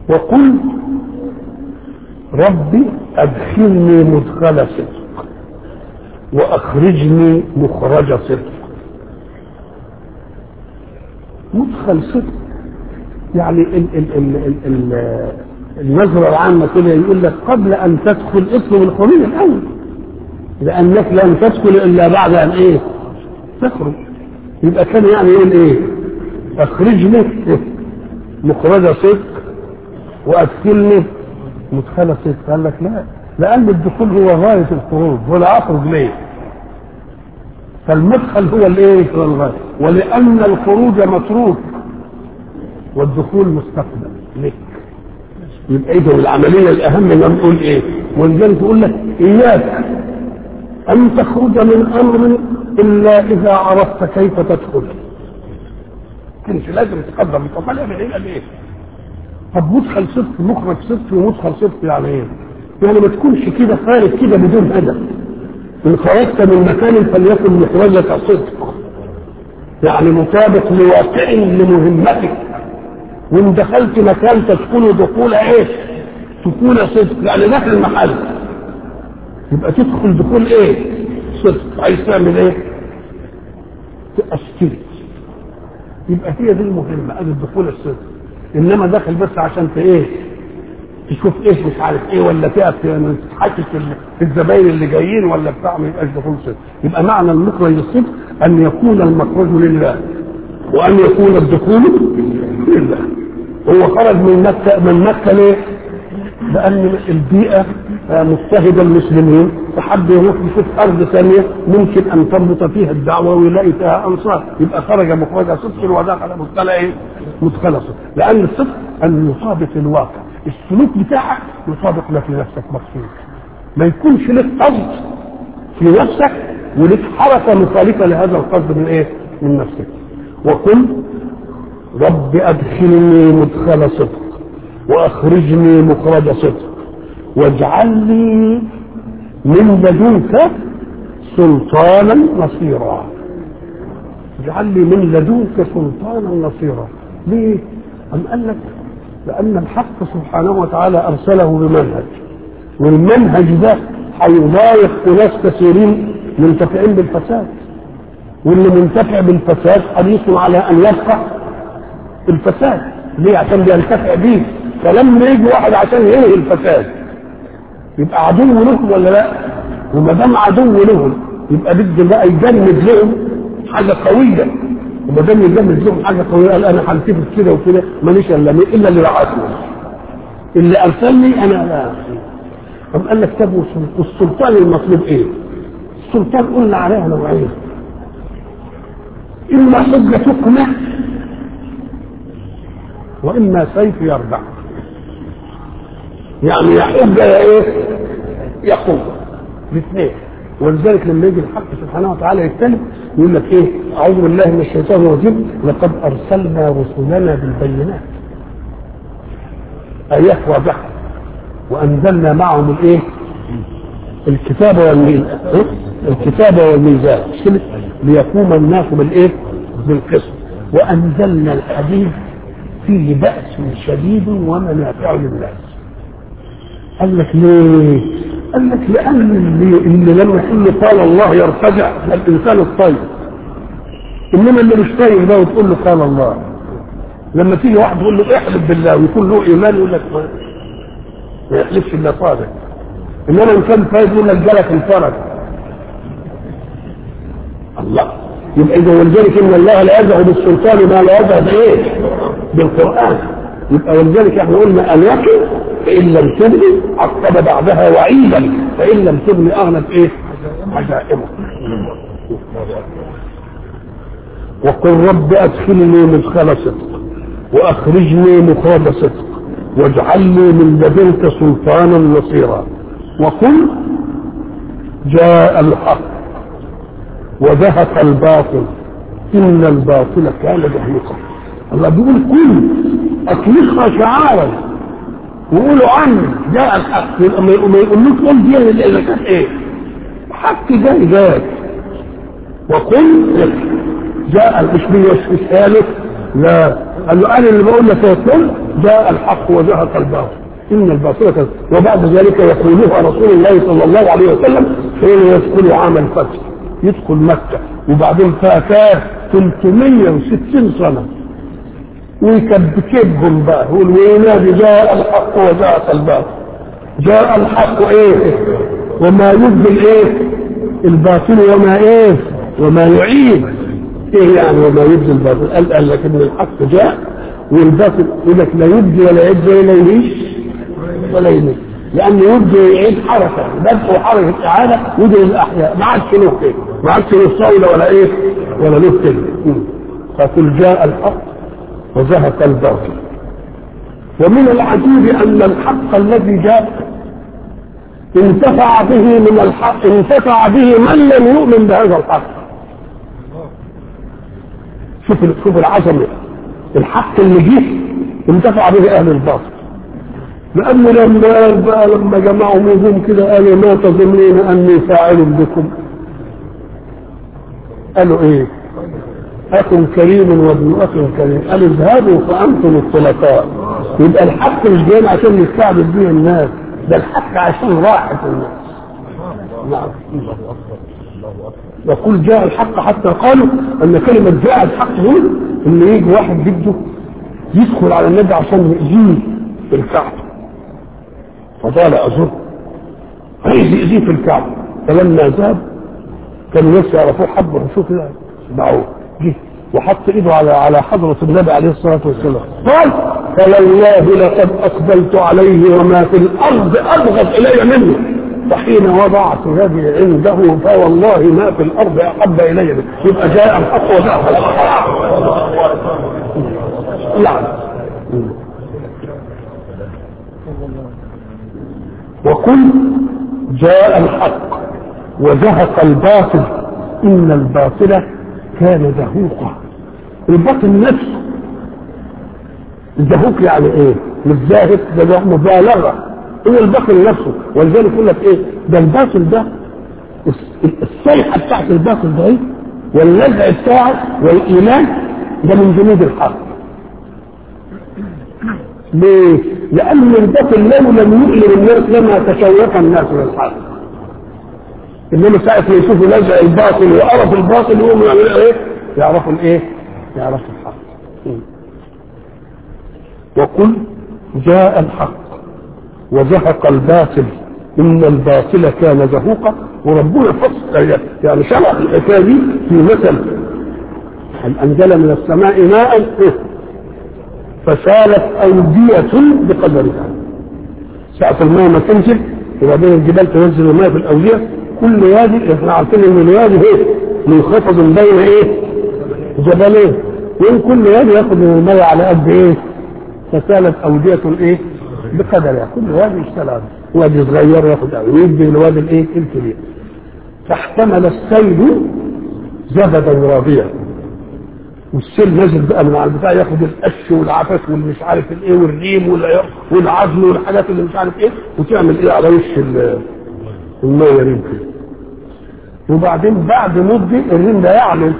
وقل ربي ادخلني مدخل صدق واخرجني مخرج صدق مدخل صدق يعني ال ال ال ال ال النظرة العامة كده يقول لك قبل أن تدخل اطلب الخروج الأول لأنك لن تدخل إلا بعد أن إيه؟ تخرج يبقى كان يعني يقول إيه؟ أخرجني مخرج صدق وأدخلني مدخل صدق قال لك لا لأن الدخول هو غاية الخروج ولا أخرج ليه؟ فالمدخل هو الايه؟ هو الغاية ولأن الخروج متروك والدخول مستقبل لك يبقى ايه العملية الأهم ما نقول ايه؟ ولذلك يقول لك إياك أن تخرج من أمر إلا إذا عرفت كيف تدخل كنت لازم تقدم طب ما ايه؟ طب مدخل صدق مخرج صدق ومدخل صدق يعني ايه؟ يعني ما تكونش كده خارج كده بدون هدف ان خرجت من مكان فليكن مخرجك صدق يعني مطابق لواقع لمهمتك وان دخلت مكان تدخل دخول ايه دخول صدق يعني داخل المحل يبقى تدخل دخول ايه صدق عايز تعمل ايه تأشكرت يبقى هي دي المهمة ادي الدخول الصدق انما داخل بس عشان ايه تشوف ايه مش عارف ايه ولا تقف تتحكي في الزباين اللي جايين ولا بتاع ما يبقاش دخول صدق يبقى معنى المخرج الصدق ان يكون المخرج لله وان يكون الدخول لله هو خرج من مكه من مكه ليه؟ لان البيئه مضطهده المسلمين فحب يروح يشوف ارض ثانيه ممكن ان تربط فيها الدعوه ويلاقي فيها انصار يبقى خرج مخرج صدق ودخل مدخل ايه؟ مدخل صدق لان الصدق ان يطابق الواقع السلوك بتاعك يطابق ما في نفسك مقصود ما يكونش لك قصد في نفسك ولك حركه مخالفه لهذا القصد من ايه؟ من نفسك وقل رب ادخلني مدخل صدق واخرجني مخرج صدق واجعل لي من لدنك سلطانا نصيرا اجعل لي من لدنك سلطانا نصيرا ليه؟ أم قال لك لأن الحق سبحانه وتعالى أرسله بمنهج والمنهج ده هيضايق أناس كثيرين منتفعين بالفساد واللي منتفع بالفساد حريص على أن يبقى الفساد ليه عشان بينتفع بيه فلما يجي واحد عشان ينهي الفساد يبقى عدو لهم ولا لا وما دام عدو لهم يبقى بده بقى يجند لهم حاجه قويه وما دام يجند لهم حاجه قويه قال انا هلتفت كده وكده ماليش الا الا اللي رعاتني اللي ارسلني انا لا طب قال لك طب والسلطان المطلوب ايه؟ السلطان قلنا عليها نوعين اما حجه تقنع واما سيف يردع يعني يا حجه يا ايه؟ يا قوه الاثنين ولذلك لما يجي الحق سبحانه وتعالى يتكلم يقول لك ايه؟ اعوذ بالله من الشيطان الرجيم لقد ارسلنا رسلنا بالبينات ايات واضحه وانزلنا معهم الايه؟ الكتاب والميزان الكتاب والميزان ليقوم الناس بالايه؟ بالقسط وانزلنا الحديد فيه بأس شديد ومنافع للناس قال لك ليه؟ قال لك لأن اللي, اللي لما يقول قال الله يرتجع الإنسان الطيب إنما اللي مش طيب ده وتقول له قال الله لما تيجي واحد تقول له احلف بالله ويكون له إيمان يقول لك ما يحلفش إلا صادق إنما إن كان طيب يقول لك جالك الفرج الله يبقى إذا ولذلك إن الله لا يزع بالسلطان ما لا يزع بإيه؟ بالقرآن يبقى ولذلك احنا قلنا أن يقل فإن لم تبني عقب بعدها وعيدا فإن لم تبني أغنت إيه؟ عجائبه وقل رب أدخلني مدخل صدق وأخرجني مخرج صدق واجعل لي من لدنك سلطانا نصيرا وقل جاء الحق وذهب الباطل إن الباطل كان زهوقا الله بيقول كل اطلقها شعارا وقولوا عني جاء الحق ما يقولوش قول دي اللي كانت ايه حق جاي جاي وقل جاء مش بيوسوسها له لا قال له انا اللي بقول لك يا كل جاء الحق وزهق الباطل ان الباطل كذب وبعد ذلك يقولها رسول الله صلى الله عليه وسلم حين يدخل عام الفتح يدخل مكه وبعدين فاتاه 360 سنه ويكبكبهم بقى يقول وينادي جاء الحق وزهق الباطل جاء الحق ايه وما يبدل ايه الباطل وما ايه وما يعيد ايه يعني وما يبدل الباطل قال قال لك ان الحق جاء والباطل يقول لك لا يبدي ولا يبدي ولا يعيش ولا يميت لانه يبدي يعيد حركه بدء وحركه اعاده يدعي الاحياء ما عادش له كده ما عادش له صوله ولا ايه ولا له كده فقل جاء الحق وزهق الباطل ومن العجيب ان الحق الذي جاء انتفع به من الحق انتفع به من لم يؤمن بهذا الحق شوف شوف العظمه الحق اللي جه انتفع به اهل الباطل لانه لما قال بقى لما جمعوا منهم كده قالوا ما تظنون اني فاعل بكم قالوا ايه اخ كريم وابن اخ كريم قالوا اذهبوا فانتم الطلقاء يبقى الحق مش جاي عشان يستعبد به الناس ده الحق عشان راحة الناس نعم يقول جاء الحق حتى قالوا ان كلمة جاء الحق دول ان يجي واحد بده يدخل على النبي عشان يأذيه في الكعبة فطال أزر عايز يأذيه في الكعبة فلما ذهب كانوا الناس يعرفوه حبه شوف كده دعوه جه وحط ايده على على حضرة النبي عليه الصلاة والسلام قال فلله لقد اقبلت عليه وما في الارض ابغض الي منه فحين وضعت يدي عنده فوالله ما في الارض احب الي منه يبقى جاء الحق وجاء الحق نعم وقل جاء الحق وزهق الباطل ان الباطل كان زهوقا الباطل نفسه الزهوق يعني ايه مش زاهق ده مبالغه هو الباطل نفسه ولذلك يقول لك ايه ده الباطل ده الصيحه بتاعت الباطل ده ايه واللزع بتاعه والايمان ده من جنود الحق ليه؟ لأن الباطل لو لم يؤلم الناس لما تشوق الناس للحق انما ساعة ما يشوفوا لزع الباطل وقرف الباطل يقوموا يعملوا ايه؟ يعرفوا الايه؟ يعرفوا الحق. وقل جاء الحق وزهق الباطل ان الباطل كان زهوقا وربنا فصل يعني شرح الحكايه دي في مثل هل انزل من السماء ماء فسالت اوديه بقدرها ساعة الماء ما تنزل وبعدين الجبال تنزل الماء في الاوديه كل وادي احنا عارفين ان الوادي ايه منخفض بين ايه جبلين وان كل وادي ياخذ من الماء على قد ايه فسالت اوديه ايه بقدرها كل وادي اشتغل وادي صغير ياخذ ويدي الوادي الايه الكبير فاحتمل السيل زبدا رابيا والسيل نازل بقى من على البتاع ياخد القش والعفش والمش عارف الايه والريم والعظم والحاجات اللي مش عارف ايه وتعمل ايه على وش الميه ريم كده وبعدين بعد مدة الريم ده يعلو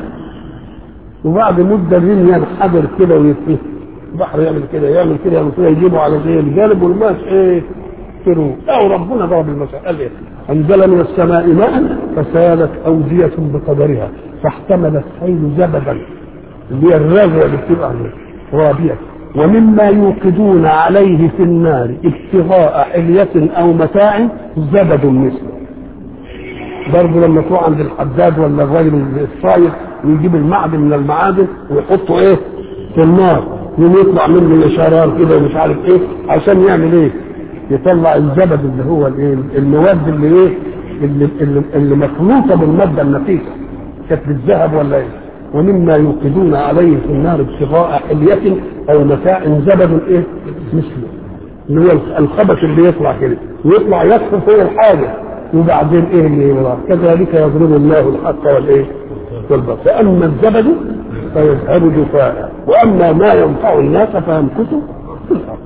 وبعد مدة الريم ينحدر كده ويتفه البحر يعمل كده يعمل كده يعمل كده يجيبه على زي الجانب والماء ايه ترو او ربنا ضرب المثل قال ايه انزل من السماء ماء فسالت اودية بقدرها فاحتمل السيل زبدا اللي هي الرازية اللي بتبقى رابية ومما يوقدون عليه في النار ابتغاء حلية او متاع زبد مثله برضه لما تروح عند الحداد ولا الراجل الصايغ ويجيب المعدن من المعادن ويحطه ايه في النار يوم يطلع منه شرار كده ومش عارف ايه عشان يعمل ايه يطلع الزبد اللي هو الايه المواد اللي ايه اللي, اللي, اللي مخلوطه بالماده النفيسه كانت بالذهب ولا ايه ومما يوقدون عليه في النار ابتغاء حلية او متاع زبد ايه مثله اللي هو الخبث اللي يطلع كده ويطلع يكفر فوق الحاجه وبعدين ايه اللي يطلع كذلك يضرب الله الحق والايه والباطل فاما الزبد فيذهب جفاء واما ما ينفع الناس فيمكث في الارض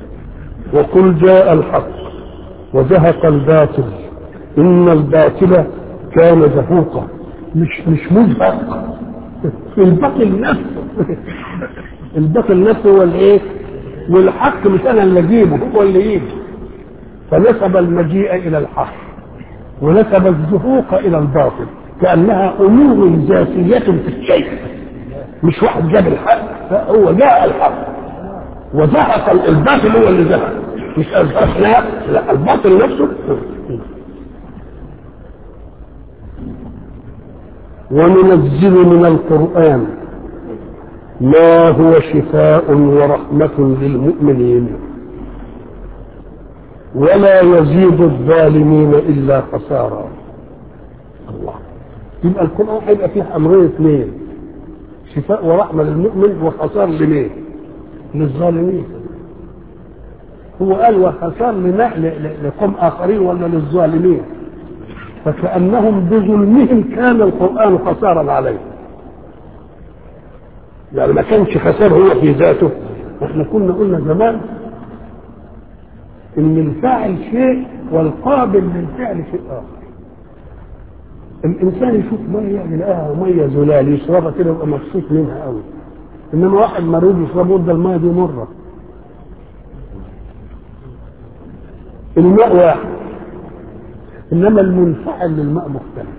وقل جاء الحق وزهق الباطل ان الباطل كان زهوقا مش مش مزهق الباطل نفسه الباطل نفسه هو الايه والحق مش انا اللي اجيبه هو اللي يجي فنسب المجيء الى الحق ونسب الزهوق الى الباطل كانها امور ذاتيه في الشيء مش واحد جاب الحق لا هو جاء الحق وزهق الباطل هو اللي زهق مش ازهقنا لا الباطل نفسه وننزل من القرآن ما هو شفاء ورحمة للمؤمنين ولا يزيد الظالمين إلا خسارا الله يبقى القرآن هيبقى فيه أمرين اثنين شفاء ورحمة للمؤمن وخسار لمين؟ للظالمين هو قال وخسار لقوم آخرين ولا للظالمين فكأنهم بظلمهم كان القرآن خسارا عليهم يعني ما كانش خسار هو في ذاته احنا كنا قلنا زمان ان الفاعل شيء والقابل للفعل شيء اخر الانسان يشوف ميه يلاقيها ميه زلال يشربها كده يبقى مبسوط منها قوي انما واحد مريض يشرب ده الميه دي مره الماء واحد انما المنفعل للماء مختلف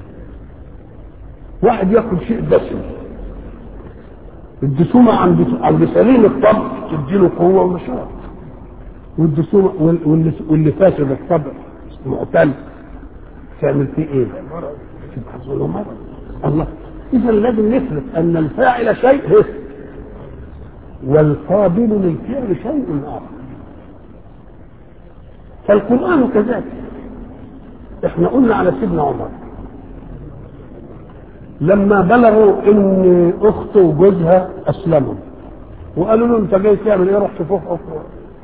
واحد ياكل شيء دسم الدسومة عند عند سليم الطبع تديله قوة ونشاط والدسومة واللي, واللي فاسد الطبع معتل تعمل فيه ايه؟ تبحث له مرض الله اذا لازم نفرق ان الفاعل شيء والقابل للفعل شيء اخر فالقرآن كذلك احنا قلنا على سيدنا عمر لما بلغوا ان اخته وجوزها اسلموا وقالوا له انت جاي تعمل ايه رحت فوق اخته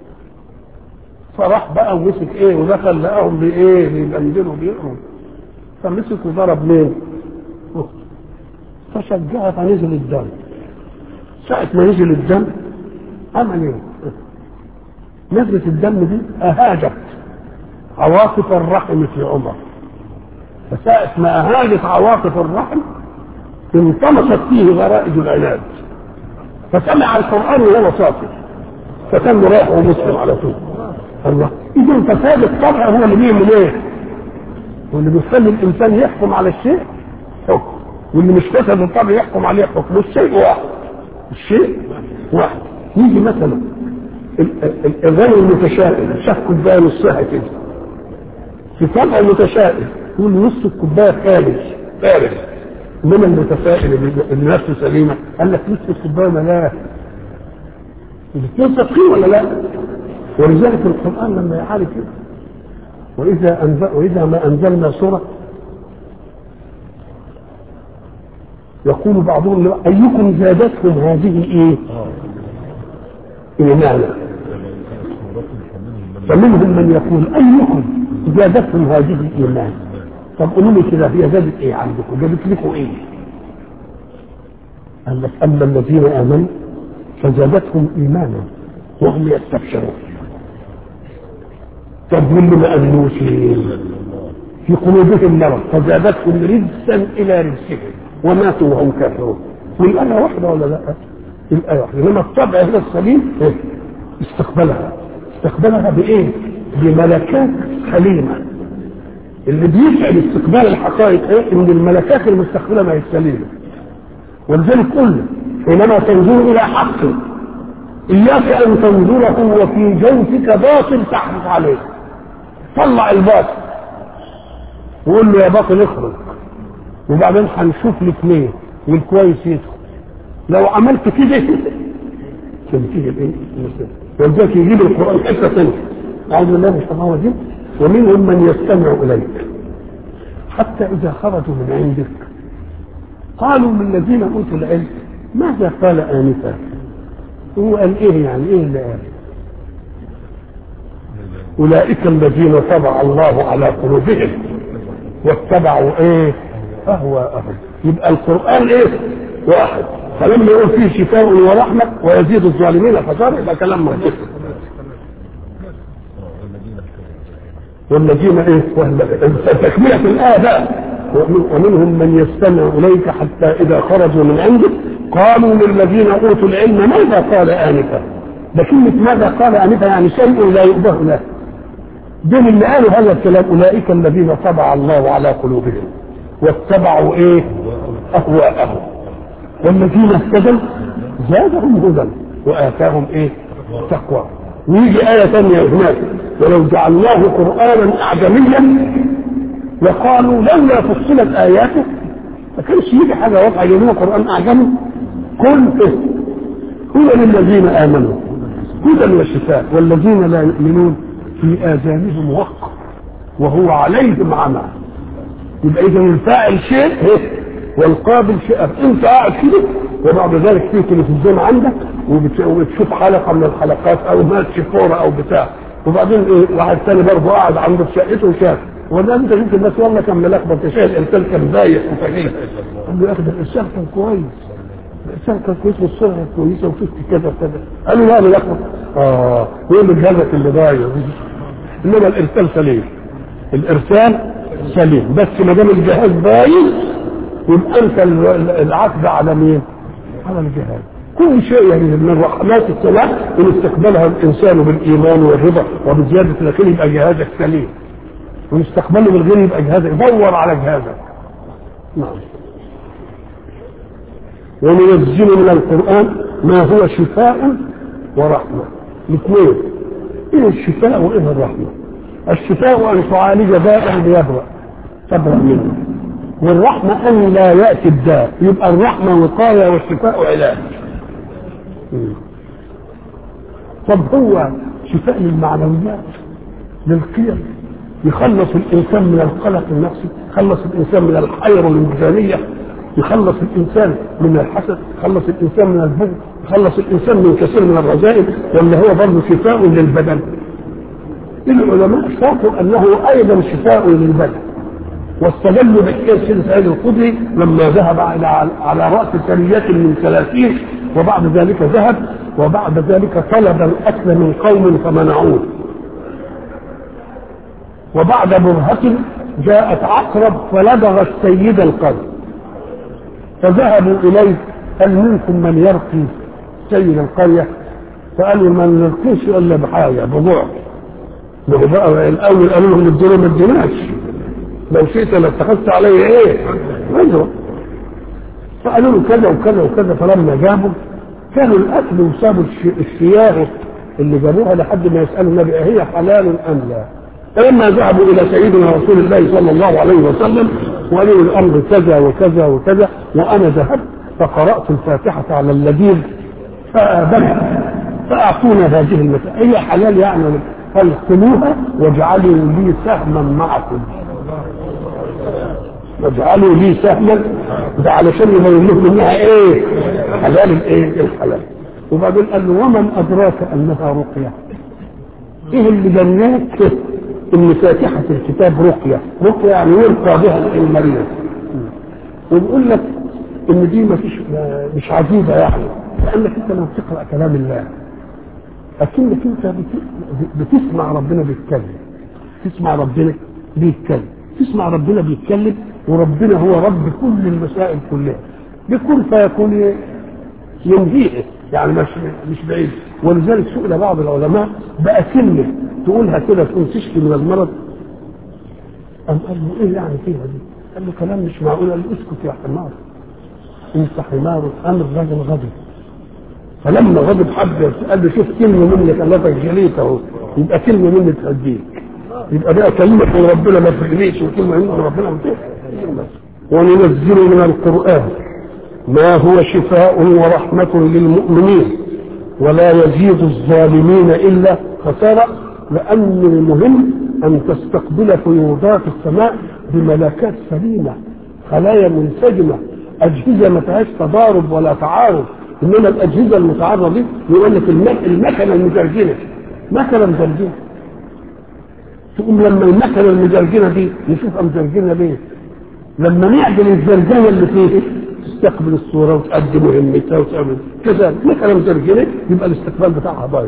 فراح بقى ومسك ايه ودخل لقاهم بايه بيبندلوا بيقروا فمسك وضرب مين؟ اخته فشجعها فنزل الدم ساعة ما نزل الدم عمل ايه؟ نزلة الدم دي اهاجت عواطف الرحم في عمر فساعة ما أهاجت عواطف الرحم انطمست فيه غرائز العناد فسمع القرآن وهو ساكت فكان رايح ومسلم على طول الله إذا فساد الطبع هو اللي بيعمل إيه؟ واللي بيخلي الإنسان يحكم على الشيء حكم واللي مش فسد الطبع يحكم عليه حكم الشيء واحد الشيء واحد يجي مثلا الغني المتشائم شاف كوبايه نصها كده في طبع متشائم يقول نص الكوبايه خارج خارج انما المتفائل اللي نفسه سليمه قال لك نص الكوبايه ملاه الاثنين صادقين ولا لا؟ ولذلك القران لما يعالج كده واذا أنزل واذا ما انزلنا سوره يقول بعضهم ايكم زادتكم هذه ايه؟ ايمانا فمنهم من يقول ايكم زادتكم هذه ايمانا طب قولوا لي كده هي زادت ايه عندكم؟ جابت لكم ايه؟ قال لك اما الذين امنوا فزادتهم ايمانا وهم يستبشرون طب واللي ما امنوش في قلوبهم مرض فزادتهم رجسا الى رجسهم وماتوا وهم كافرون والايه واحده ولا لا؟ الايه واحده انما الطبع هنا السليم استقبلها استقبلها بايه؟ بملكات سليمه اللي بيسعد استقبال الحقائق ايه؟ ان الملكات المستقبله ما هي سليمه ولذلك قلنا حينما تنظر الى حق اياك ان تنظره وفي جوفك باطل تحرص عليه طلع الباطل وقول له يا باطل اخرج وبعدين هنشوف لك ليه والكويس يدخل لو عملت كده تنتهي الايه؟ ولذلك يجيب القران حته ثانيه اعوذ بالله من الشيطان الرجيم ومنهم من يستمع اليك حتى اذا خرجوا من عندك قالوا للذين اوتوا العلم ماذا قال انفا هو قال ايه يعني ايه اللي قال اولئك الذين طبع الله على قلوبهم واتبعوا ايه اهواءهم يبقى القران ايه واحد فلما يقول فيه شفاء ورحمه ويزيد الظالمين فجار يبقى كلام منطقي والذين ايه تكمله الايه بقى ومنهم من يستمع اليك حتى اذا خرجوا من عندك قالوا للذين اوتوا العلم ماذا قال انفا ده كلمة ماذا قال أنفا يعني شيء لا يؤبه له دول اللي قالوا هذا الكلام أولئك الذين طبع الله على قلوبهم واتبعوا إيه أهواءهم والذين اهتدوا زادهم هدى وآتاهم إيه تقوى ويجي آية ثانية هناك ولو جعلناه قرآنا أعجميا لقالوا لولا فصلت آياته ما كانش يجي حاجة واضحة يقولوا قرآن أعجمي كل هو للذين آمنوا هدى وشفاء والذين لا يؤمنون في آذانهم وقر وهو عليهم عمى يبقى إذا الفاعل شيء والقابل شيء أنت قاعد كده وبعد ذلك في تلفزيون عندك وبتشوف حلقة من الحلقات أو ماتش كورة أو بتاع وبعدين إيه واحد ثاني برضه قاعد عنده في شقته وشاف وده انت شفت الناس والله كان ملخبط شايف الانسان كان بايخ وفقير قال له يا اخي ده الانسان كان كويس الانسان كان كويس والصوره كويسه وشفت كذا وكذا قالوا لا ملخبط اه هو اللي جابك اللي ضايع انما الارسال سليم الارسال سليم بس ما دام الجهاز باين يبقى انت العقد على مين؟ على الجهاز كل شيء يعني من رحمات السماء ان استقبلها الانسان بالايمان والرضا وبزياده الاخير يبقى جهازك سليم ونستقبله بالغير يبقى جهازك دور على جهازك نعم وننزل من القرآن ما هو شفاء ورحمة الاثنين ايه الشفاء وايه الرحمة الشفاء ان تعالج داء ليبرأ تبرأ منه والرحمة ان لا يأتي الداء يبقى الرحمة وقاية والشفاء علاج طب هو شفاء للمعنويات للقيم يخلص الانسان من القلق النفسي يخلص الانسان من الحيره الوجدانيه يخلص الانسان من الحسد يخلص الانسان من البغض يخلص الانسان من كثير من الرذائل ولا هو برضه شفاء للبدن العلماء شافوا انه ايضا شفاء للبدن واستدلوا بحكايه سيدنا سعيد الخدري لما ذهب على على راس ثنيات من ثلاثين وبعد ذلك ذهب وبعد ذلك طلب الاكل من قوم فمنعوه وبعد برهة جاءت عقرب فلدغ السيد القلب فذهبوا إليه هل منكم من يرقي سيد القرية فقالوا ما نرقيش إلا بحاجة بضوع بقى الأول قالوا لهم الدنيا ما اديناش لو شئت لاتخذت علي ايه؟ اجرا فقالوا له كذا وكذا وكذا فلما جابوا كانوا الاكل وسابوا الشياه اللي جابوها لحد ما يسالوا النبي هي حلال ام لا؟ فلما ذهبوا الى سيدنا رسول الله صلى الله عليه وسلم وقالوا الامر كذا وكذا وكذا وانا ذهبت فقرات الفاتحه على اللذيذ فابنت فاعطونا هذه المسألة هي حلال يعني فالقلوها واجعلوا لي سهما معكم واجعلوا لي سهما ده علشان يبين لهم انها ايه حلال الايه الحلال وبعدين قال له ومن ادراك انها رقيه ايه اللي جناك ان فاتحه الكتاب رقيه رقيه يعني يلقى بها المريض وبيقول لك ان دي ما فيش مش عجيبه يعني لانك انت لما بتقرا كلام الله اكنك انت بتسمع ربنا بيتكلم تسمع ربنا بيتكلم تسمع ربنا بيتكلم وربنا هو رب كل المسائل كلها بكل فيكون ينبيه يعني مش مش بعيد ولذلك سئل بعض العلماء بقى كلمه تقولها كده تقول تشكي من المرض قام قال له ايه يعني فيها دي؟ قال له كلام مش معقول قال له اسكت يا حمار انت حمار امر راجل غضب فلما غضب حد قال له شوف كلمه منك الله جليت اهو يبقى كلمه مني تهديك يبقى بقى كلمه من ربنا ما تغنيش وكلمه من ربنا ما وننزل من القران ما هو شفاء ورحمه للمؤمنين ولا يزيد الظالمين الا خسارة لأن المهم أن تستقبل فيوضات السماء بملكات سليمة خلايا منسجمة أجهزة ما فيهاش تضارب ولا تعارض إنما الأجهزة المتعارضة دي يقول لك المكنة المجرجنة مكنة مجرجنة تقوم لما المكنة المجرجنة دي نشوفها مجرجنة ليه؟ لما نعدل الزرجنة اللي فيه تستقبل الصورة وتأدي مهمتها وتعمل كذا مكنة مجرجنة يبقى الاستقبال بتاعها بايظ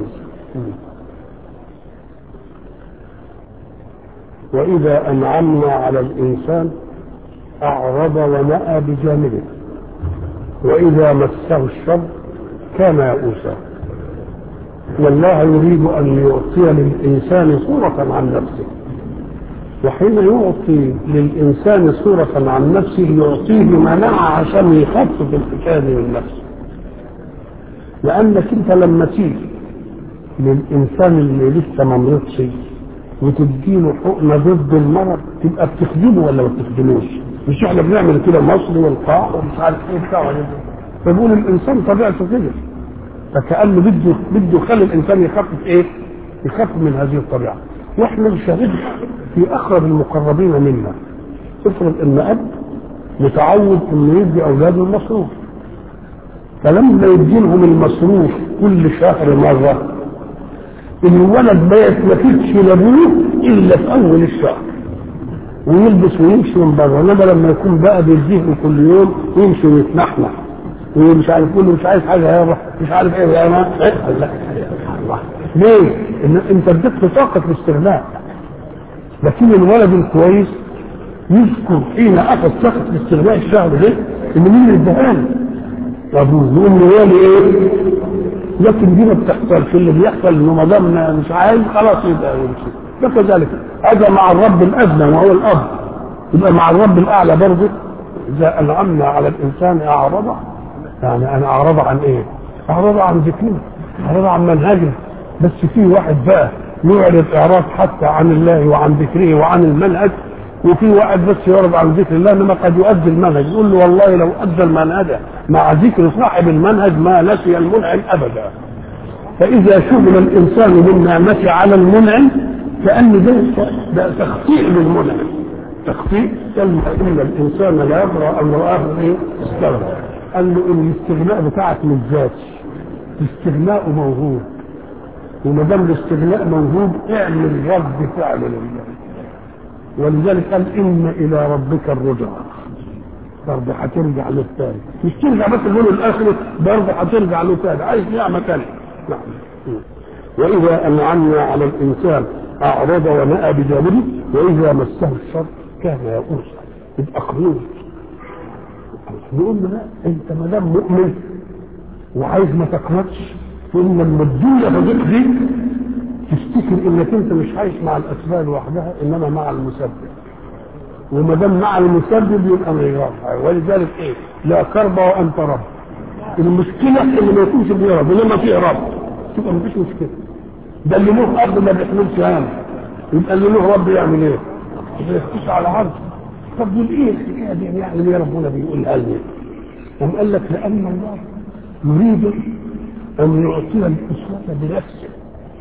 وإذا أنعمنا على الإنسان أعرض ونأى بجانبه وإذا مسه الشر كان يئوسا والله يريد ان يعطي للانسان صوره عن نفسه وحين يعطي للانسان صوره عن نفسه يعطيه مناعه عشان يخفف الحكايه دي من نفسه لانك انت لما تيجي للانسان اللي لسه ما مرضش وتديله حقنه ضد المرض تبقى بتخدمه ولا ما بتخدموش مش احنا بنعمل كده مصر والقاع ومش عارف ايه بتاع فبقول الانسان طبيعته كده فكانه بده بده يخلي الانسان يخفف ايه؟ يخفف من هذه الطبيعه واحنا نشاهدها في اقرب المقربين منا افرض ان اب متعود انه يدي اولاده المصروف فلما يديلهم المصروف كل شهر مره الولد ما يتنفذش لابوه الا في اول الشهر ويلبس ويمشي من بره انما لما يكون بقى بيديه كل يوم يمشي ويتنحنح ومش عارف يقول له مش عايز حاجه يابا مش عارف ايه يا ما لا الله ليه؟ إن انت اديت طاقه الاستغناء لكن الولد الكويس يذكر حين اخذ طاقه الاستغناء الشهر ده ان مين اللي اداها له؟ ابوه يقول له يا ايه؟ لكن دي ما بتحصلش اللي بيحصل انه ما دام مش عايز خلاص يبقى يمشي ده كذلك هذا مع الرب الادنى وهو الاب يبقى مع الرب الاعلى برضه اذا انعمنا على الانسان اعرض يعني انا اعرض عن ايه؟ اعرض عن ذكرنا اعرض عن منهجنا بس في واحد بقى يعرض اعراض حتى عن الله وعن ذكره وعن المنهج وفي واحد بس يعرض عن ذكر الله انما قد يؤدي المنهج يقول له والله لو ادى المنهج مع ذكر صاحب المنهج ما نسي المنعم ابدا فاذا شغل الانسان بالنعمه على المنعم كان ده ده تخطيء للمنعم تخطيء كلمه ان الانسان لا يبرا ان راه ايه استغنى قال له ان الاستغناء بتاعك مش ذاتي الاستغناء موهوب وما دام الاستغناء موجود اعمل رد فعل لله ولذلك قال ان الى ربك الرجع برضه هترجع له تاني مش ترجع بس اليوم الاخر برضه هترجع له تاني عايز نعمه تاني نعم واذا انعمنا على الانسان اعرض ونأى بجانبه واذا مسه الشر كان يئوسا يبقى قنوط نقول له لا انت ما دام مؤمن وعايز ما تقنطش تقول لما الدنيا تضيق بيك تفتكر انك انت مش عايش مع الاسباب لوحدها انما مع المسبب وما دام مع المسبب يبقى ما يغيرش ولذلك ايه لا كرب وانت رب المشكله اللي ما يكونش فيه رب انما فيه رب تبقى مفيش مشكله ده اللي له اب ما بيحملش هم يبقى اللي له رب يعمل ايه؟ ما يخفيش على عرض طب دول ايه الحكايه دي يعني ليه ربنا بيقولها لنا؟ قام قال لك لان الله يريد ان يعطينا الاسوه بنفسه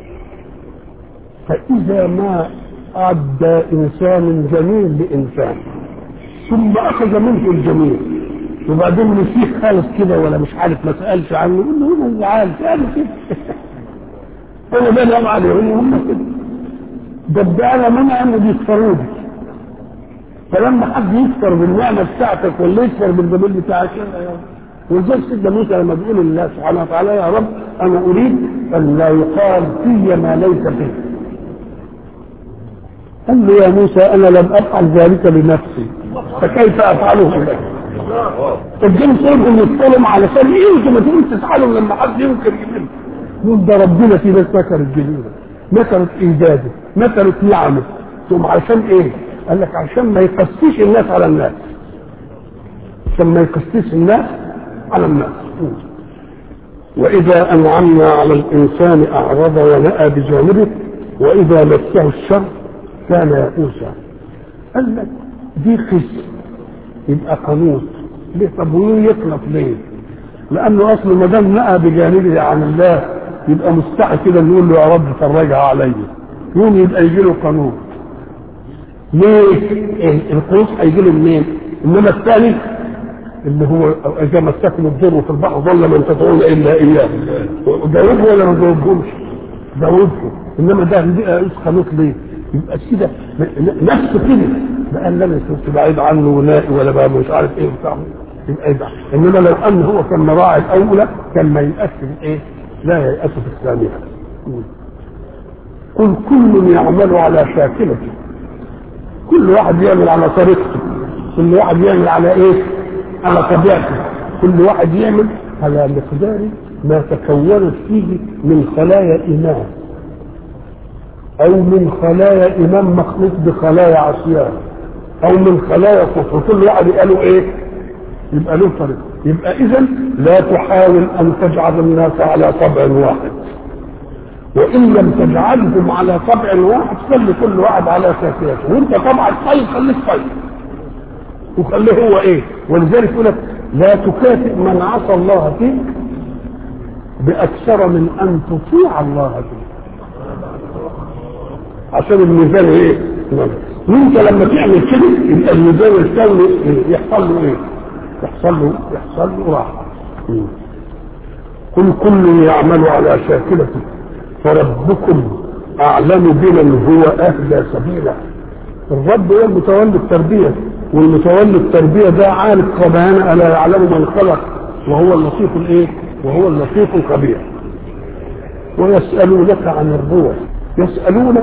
فإذا ما أدى إنسان جميل لإنسان ثم أخذ منه الجميل وبعدين نسيه خالص كده ولا مش عارف ما سألش عنه يقول له هنا زعل سأل كده أنا بنام عليهم هم كده ده الدعاء منع إنه بيكفروا بي فلما حد يكفر بالنعمة بتاعتك ولا يكفر بالجميل بتاعك ولذلك سيدنا موسى لما بيقول لله سبحانه وتعالى يا رب أنا أريد أن لا يقال في ما ليس فيه قال له يا موسى انا لم افعل ذلك بنفسي فكيف افعله لك؟ الجن سيبهم يتكلم علشان يمكن ما تقول تفعلهم لما حد ينكر يمين يقول ده ربنا في ناس نكرت جديده نكرت ايجاده نكرت نعمه ثم عشان ايه؟ قال لك عشان ما يقسيش الناس على الناس عشان ما يقسيش الناس على الناس واذا انعمنا على الانسان اعرض ونأى بجانبه واذا مسه الشر كان يئوسا قال لك دي قسم يبقى قانون ليه طب ومين يقنط ليه؟ لانه اصلا ما دام نأى بجانبه عن الله يبقى مستحي كده نقول له يا رب فرجها عليا يوم يبقى يجي له قانون ليه؟ إيه القوس هيجي له منين؟ انما الثاني اللي هو اذا مسكم الضر في البحر ضل من تدعون الا اياه جاوبه ولا ما جاوبهمش؟ جاوبه انما ده دي قيس قانون ليه؟ يبقى كده نفسه كده بقى لا كنت بعيد عنه ونائي ولا بقى مش عارف ايه وبتاع يبقى يبقى انما لو ان هو كان مراعي الاولى كان ما ييأس في ايه؟ لا ييأس في الثانيه قل كل يعمل على شاكلته كل واحد يعمل على طريقته كل واحد يعمل على ايه؟ على طبيعته كل واحد يعمل على مقدار ما تكونت فيه من خلايا إيمان أو من خلايا إيمان مخلوط بخلايا عصيان أو من خلايا كفر كل واحد قالوا إيه؟ يبقى له طريق يبقى إذا لا تحاول أن تجعل الناس على طبع واحد وإن لم تجعلهم على طبع واحد خلي كل واحد على ساكيته وأنت طبعا طيب خليك طيب وخليه هو إيه؟ ولذلك يقول لك لا تكافئ من عصى الله فيك بأكثر من أن تطيع الله فيك عشان الميزان ايه؟ وانت لما تعمل كده يبقى الميزان الثاني يحصل له ايه؟ يحصل له يحصل له راحه. قل كل يعمل على شاكلته فربكم اعلم بمن هو اهدى سبيلا. الرب هو المتولي التربيه والمتولي التربيه ده عالم خبانا الا يعلم من خلق وهو اللطيف الايه؟ وهو اللطيف الخبير. ويسالونك عن الروح يسالونك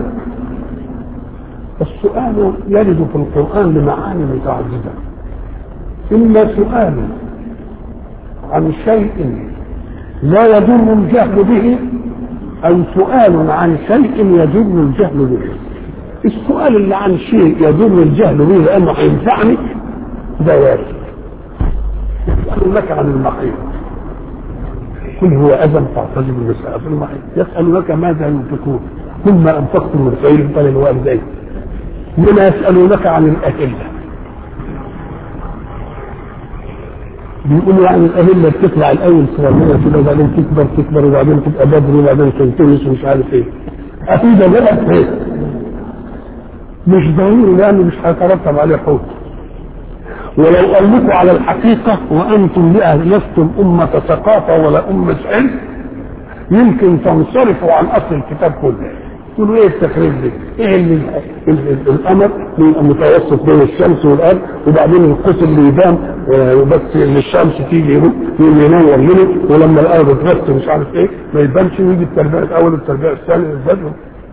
السؤال يرد في القرآن لمعاني متعددة إما سؤال عن شيء لا يضر الجهل به أو سؤال عن شيء يضر الجهل به السؤال اللي عن شيء يضر الجهل به لأنه هينفعني ده وارد يسألونك عن المحيط قل هو أذى فاعتزلوا النساء في المحيط يسألونك ماذا ينفقون ثم أنفقتم من خير فللوالدين لما يسألونك عن الأهلة بيقولوا يعني الأهلة بتطلع الأول صغيرة كده وبعدين تكبر تكبر وبعدين تبقى بدر وبعدين تنتهي ومش عارف إيه أكيد غلط إيه مش ضروري لأنه مش هيترتب عليه حكم ولو قال لكم على الحقيقة وأنتم لستم أمة ثقافة ولا أمة علم يمكن تنصرفوا عن أصل الكتاب كله تقولوا ايه التخريج ده؟ ايه اللي القمر متوسط بين الشمس والارض وبعدين القوس اللي يبان وبس اللي الشمس تيجي ينور منه ولما الارض تغطي مش عارف ايه ما يبانش ويجي التربيع الاول والتربيع الثاني البدر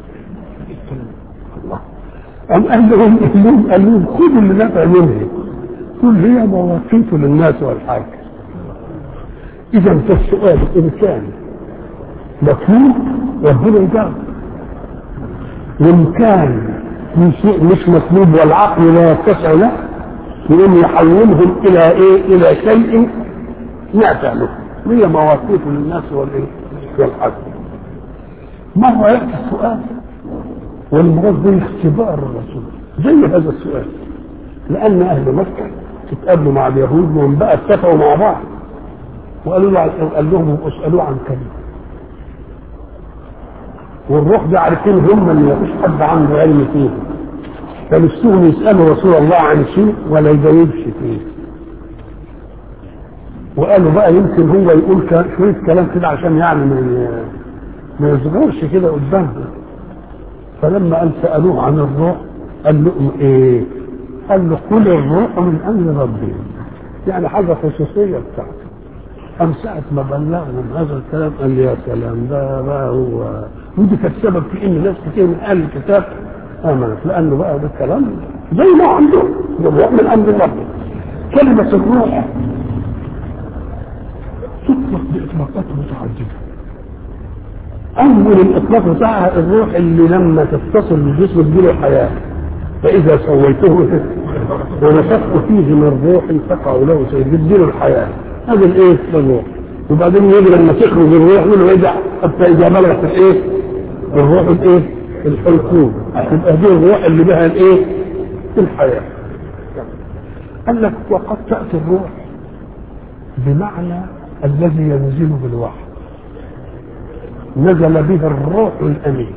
الله أم قال لهم قال لهم قال لهم خذوا اللي نفع منه كل هي مواقيت للناس والحاج اذا فالسؤال ان كان مطلوب ربنا يجاوب وان كان مش مطلوب والعقل لا يتسع له يقوم يحولهم الى ايه الى شيء نافع له هي مواقيت للناس والايه والحج مرة يأتي السؤال والمراد به اختبار الرسول زي هذا السؤال لأن أهل مكة اتقابلوا مع اليهود وهم بقى اتفقوا مع بعض وقالوا له قال لهم اسألوه عن كلمة والروح ده عارفين هم اللي مفيش حد عنده علم فيه فنفسهم يسالوا رسول الله عن شيء ولا يجاوبش فيه وقالوا بقى يمكن هو يقول شويه كلام كده عشان يعني ما ما يصغرش كده قدامهم فلما قال سالوه عن الروح قال لهم ايه؟ قال له قل الروح من امر ربي يعني حاجه خصوصيه بتاعته أم ساعة ما بلغنا هذا الكلام قال لي يا سلام ده بقى هو ودي كانت سبب في ان ناس كتير من اهل الكتاب امنت لانه بقى ده الكلام زي ما عندهم الروح من امر ربه كلمة الروح تطلق باطلاقات متعددة اول الاطلاق بتاعها الروح اللي لما تتصل بالجسم تجيله حياة فاذا سويته ونفخت فيه من روحي فقعوا له سيديله الحياة هذا الايه الروح وبعدين يجي لما تخرج الروح يقول له ادع حتى اذا بلغت الايه الروح الايه الحلقوم تبقى دي الروح اللي بها الايه الحياه قال لك وقد تاتي الروح بمعنى الذي ينزل بالوحي نزل به الروح الامين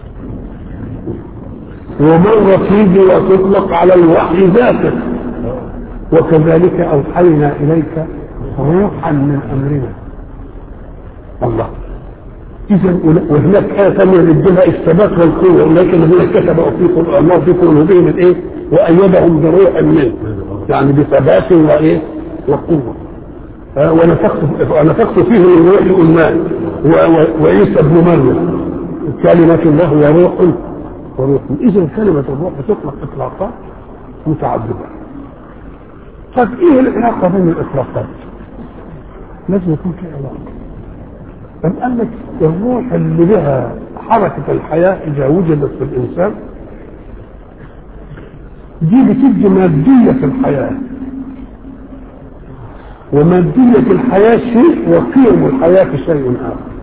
ومرة تيجي وتطلق على الوحي ذاته وكذلك اوحينا اليك روحا من امرنا الله اذا وهناك ايه ثانيه للجبهه الثبات والقوه اولئك الذين كتب في الله في قلوبهم الايه وايدهم بروح منه يعني بثبات وايه وقوه آه ونفخت ونفخت فيه من روح الأمان وعيسى ابن مريم كلمة الله وروح وروح إذا كلمة الروح بتطلق إطلاقات متعددة طب إيه العلاقة بين الإطلاقات؟ لازم يكون في علاقة أم قال لك الروح اللي بها حركة الحياة إذا وجدت في الإنسان دي بتدي مادية في الحياة ومادية الحياة شيء وقيم الحياة شيء آخر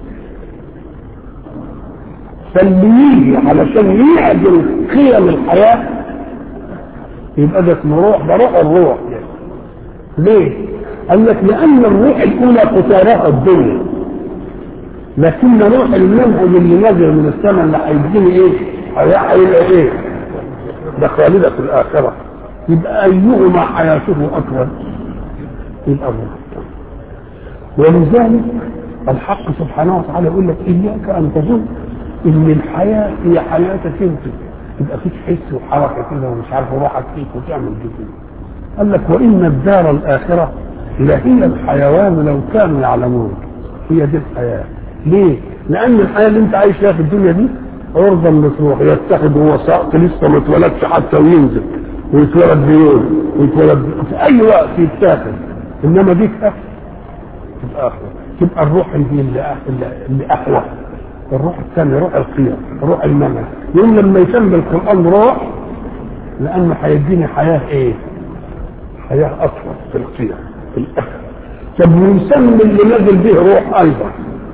فاللي يجي علشان يعدل قيم الحياة يبقى ده اسمه روح ده روح الروح ليه؟ قال لك لأن الروح الأولى قتالها الدنيا لكن روح المنهج اللي نازل من السماء اللي هيديني ايه؟ هيبقى ايه؟ ده خالدة في الآخرة يبقى أيهما حياته أطول؟ يبقى الروح ولذلك الحق سبحانه وتعالى يقول لك إياك أن تظن إن الحياة هي حياتك أنت يبقى فيك حس وحركة كده ومش عارف روحك فيك وتعمل كده قال لك وإن الدار الآخرة لهي الحيوان لو كانوا يعلمون هي دي الحياة ليه؟ لأن الحياة اللي أنت عايش فيها في الدنيا دي عرضة للروح يتخذ هو ساقط لسه ما اتولدش حتى وينزل ويتولد بيوم ويتولد في أي وقت يتاخد إنما دي كفر تبقى أخوة تبقى الروح اللي اللي, اللي أحوى الروح الثانية روح القيم روح المنهج يوم لما يسمى القرآن روح لأنه هيديني حياة إيه؟ حياة أطول في القيم في الأخر طب ويسمي اللي نزل به روح أيضا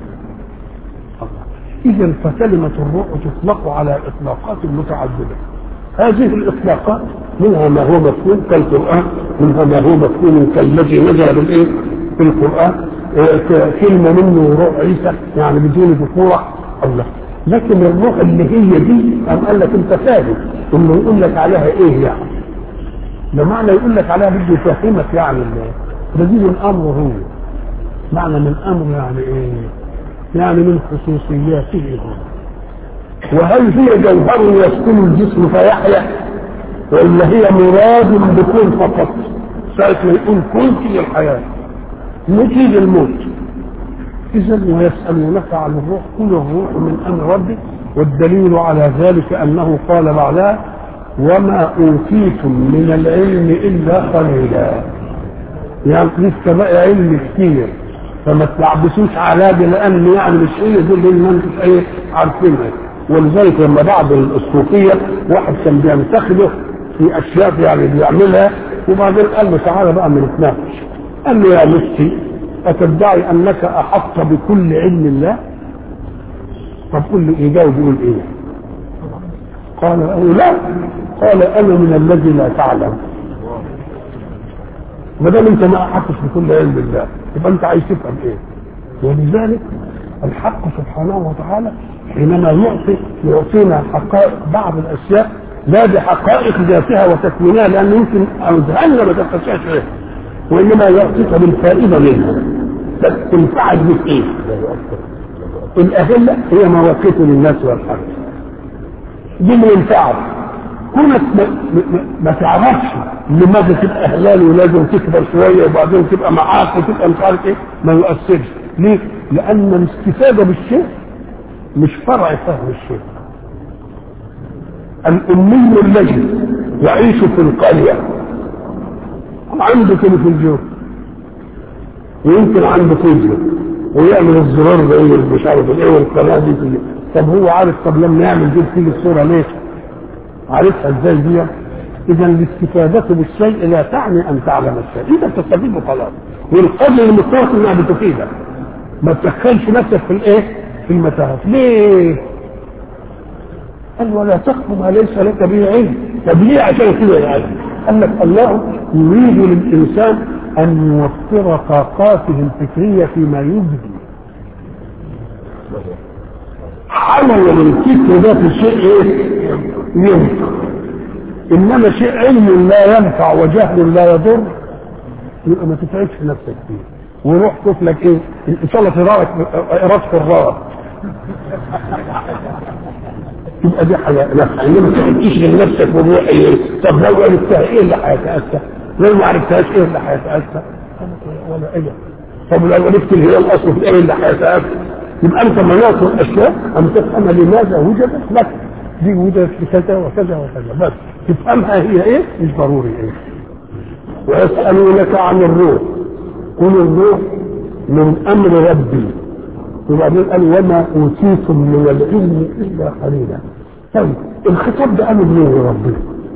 إذا فكلمة الروح تطلق على إطلاقات متعددة هذه الإطلاقات منها ما هو مفهوم كالقرآن منها ما هو مفهوم كالذي نزل بالإيه؟ في القرآن كلمة منه روح عيسى يعني بدون ذكورة الله لكن الروح اللي هي دي قام قال لك انت فاهم انه يقول لك عليها ايه يعني ده معنى يقول لك عليها بده يفهمك يعني ده دي من امره هو معنى من امره يعني ايه يعني من خصوصياته هو وهل هي جوهر يسكن الجسم فيحيا ولا هي مراد بكون فقط ساعة ما يقول كن في الحياة نتيجة الموت إذا ويسألونك عن الروح قل الروح من أمر ربي والدليل على ذلك أنه قال بعدها وما أوتيتم من العلم إلا قليلا يعني لسه بقى علم كتير فما تلعبسوش على دي لأن يعني مش هي دي اللي انتم ايه عارفينها ولذلك لما بعد الصوفية واحد كان بينتخبه في أشياء يعني بيعملها وبعدين قال له تعالى بقى نتناقش قال له يا مفتي أتدعي أنك أحط بكل علم الله طب قل له إيه جاوب يقول إيه قال أو لا قال أنا من الذي لا تعلم ما دام أنت ما أحطش بكل علم الله يبقى أنت عايز تفهم إيه ولذلك الحق سبحانه وتعالى حينما يعطي يعطينا حقائق بعض الأشياء لا بحقائق ذاتها وتكوينها لأن يمكن أذهاننا ما تستطيعش إيه وانما يعطيك بالفائده منها بس تنفعك بايه؟ الاهله هي مواقيت للناس والحرب دي اللي ينفعك كونك ما, ما, ما تعرفش لماذا تبقى هلال ولازم تكبر شويه وبعدين تبقى معاك وتبقى مش عارف ايه ما يؤثرش ليه؟ لان الاستفاده بالشيء مش فرع فهم الشيء الأمي الذي يعيش في القرية عنده تلفزيون ويمكن عنده كوزة ويعمل الزرار ده ايه مش عارف ايه والقناه دي كلها طب هو عارف طب لما يعمل دي تيجي الصوره ليه؟ عارفها ازاي دي؟ اذا الاستفاده بالشيء لا تعني ان تعلم الشيء انت بتستفيد وخلاص والقدر المفترض انها بتفيدك ما تدخلش نفسك في الايه؟ في المتاهات ليه؟ قال ولا تقف ما ليس لك به علم طب ليه عشان كده يعني؟ قال لك الله يريد للانسان ان يوفر طاقاته الفكريه فيما يبدي حول الفكر ده في شيء ايه؟ ينفع انما شيء علم لا ينفع وجهل لا يضر يبقى ما تتعبش نفسك فيه وروح شوف لك ايه ان شاء الله تراك اراده الراس تبقى دي حاجه نفع انما تشغل نفسك بروح ايه طب لو عرفتها ايه اللي هيتاسى لو ما عرفتهاش ايه اللي هيتاسى ولا ايه طب لو عرفت اللي هي الاصل في ايه اللي هيتاسى يبقى انت مناط الاشياء ان تفهم لماذا وجدت لك دي وجدت بكذا وكذا وكذا بس تفهمها هي ايه مش ضروري ايه ويسالونك عن الروح قل الروح من امر ربي وبعدين قال وما اوتيتم من العلم الا قليلا طيب الخطاب ده قالوا ليه يا ربنا؟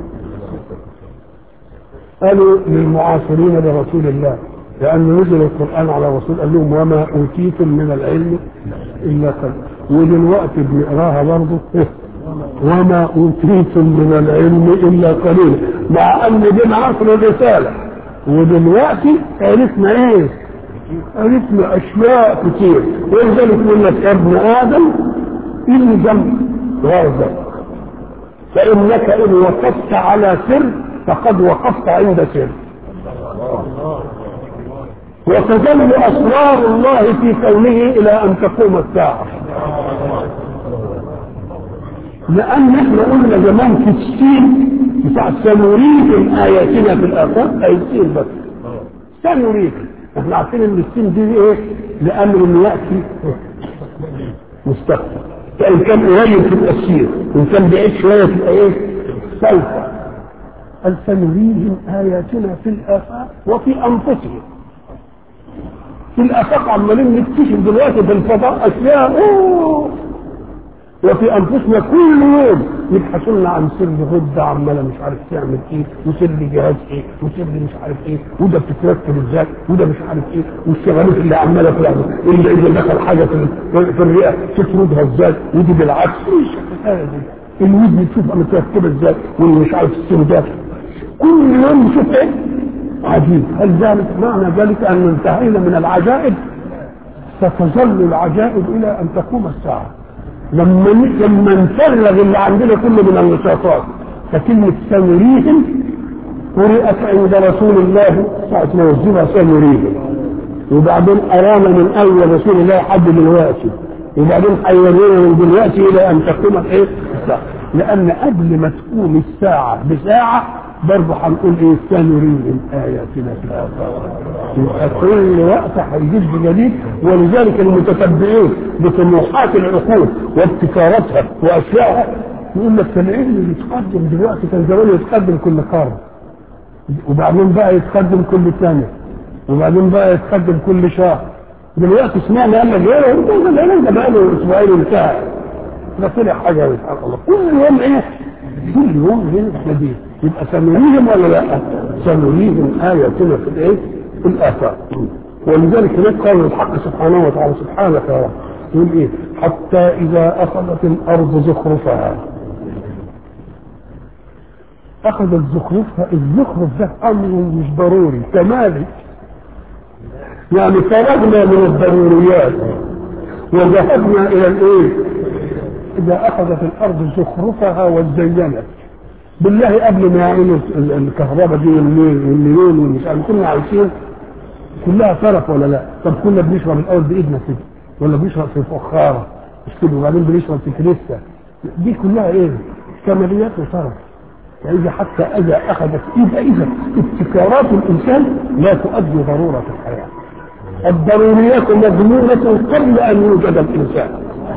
قالوا للمعاصرين لرسول الله لأن نزل القرآن على رسول قال لهم وما أوتيتم من العلم إلا قليلا ودلوقتي بنقراها برضه وما أوتيتم من العلم إلا قليلا مع أن دي عصر الرسالة ودلوقتي عرفنا إيه؟ عرفنا أشياء كتير ولذلك يقول لك يا ابن آدم إلزم غازك فإنك إن وقفت على سر فقد وقفت عند سر وتظل أسرار الله في كونه إلى أن تقوم الساعة لأن احنا قلنا زمان في السين بتاع سنريهم آياتنا في الآفاق أي السين بس سنريهم احنا عارفين ان السين دي ايه لأمر إنه يأتي مستقبل فإن كان قريب تبقى السين وإن كان بعيد شوية تبقى ايه سوف قال سنريهم آياتنا في الآفاق وفي أنفسهم في الآفاق عمالين نكتشف دلوقتي في الفضاء أشياء أوه وفي انفسنا كل يوم يبحثون عن سر غده عماله مش عارف تعمل ايه وسر جهاز ايه وسر مش عارف ايه وده بتتركب ازاي وده مش عارف ايه والشغالات اللي عماله تعمل اللي اذا دخل حاجه في, في الرئه تطردها ازاي ودي بالعكس ايش الحكايه دي الودن تشوفها متركبه ازاي واللي مش عارف السر ده كل يوم نشوف ايه عجيب هل ذلك معنى ذلك ان انتهينا من العجائب ستظل العجائب الى ان تقوم الساعه لما لما نفرغ اللي عندنا كله من النشاطات فكلمة سنريهم قرأت عند رسول الله ساعة ما وزنها سنريهم وبعدين أرانا من أول رسول الله لحد دلوقتي وبعدين حيرونا من دلوقتي إلى أن تقوم الإيه؟ الساعة لأن قبل ما تقوم الساعة بساعة برضه هنقول إيه سنريهم آياتنا في الآفاق يبقى كل وقت هيجيب بجديد ولذلك المتتبعين بطموحات العقول وابتكاراتها واشيائها يقول لك كان اللي يتقدم دلوقتي كان زمان يتقدم كل قرن وبعدين بقى يتقدم كل سنه وبعدين بقى يتقدم كل شهر دلوقتي سمعنا قال لك ايه ده بقى له اسبوعين انتهى ده طلع حاجه سبحان الله كل يوم ايه؟ كل يوم ايه جديد يبقى سنريهم ولا لا؟ سنريهم آياتنا في الايه؟ في الآفاق ولذلك هناك قول الحق سبحانه وتعالى سبحانك يا رب يقول ايه حتى إذا أخذت الأرض زخرفها أخذت زخرفها الزخرف ده أمر مش ضروري كمالي يعني فرغنا من الضروريات وذهبنا إلى الإيه؟ إذا أخذت الأرض زخرفها وزينت بالله قبل ما يعملوا الكهرباء دي والنيون والمش عارف كنا عايشين كلها فرق ولا لا؟ طب كنا بنشرب الاول بايدنا كده ولا بنشرب في فخاره مش كده وبعدين بنشرب في كنيسه دي كلها ايه؟ كماليات وطرف فإذا حتى إذا أخذت يبقى إذا ابتكارات الإنسان لا تؤدي ضرورة الحياة الضروريات مضمونة قبل أن يوجد الإنسان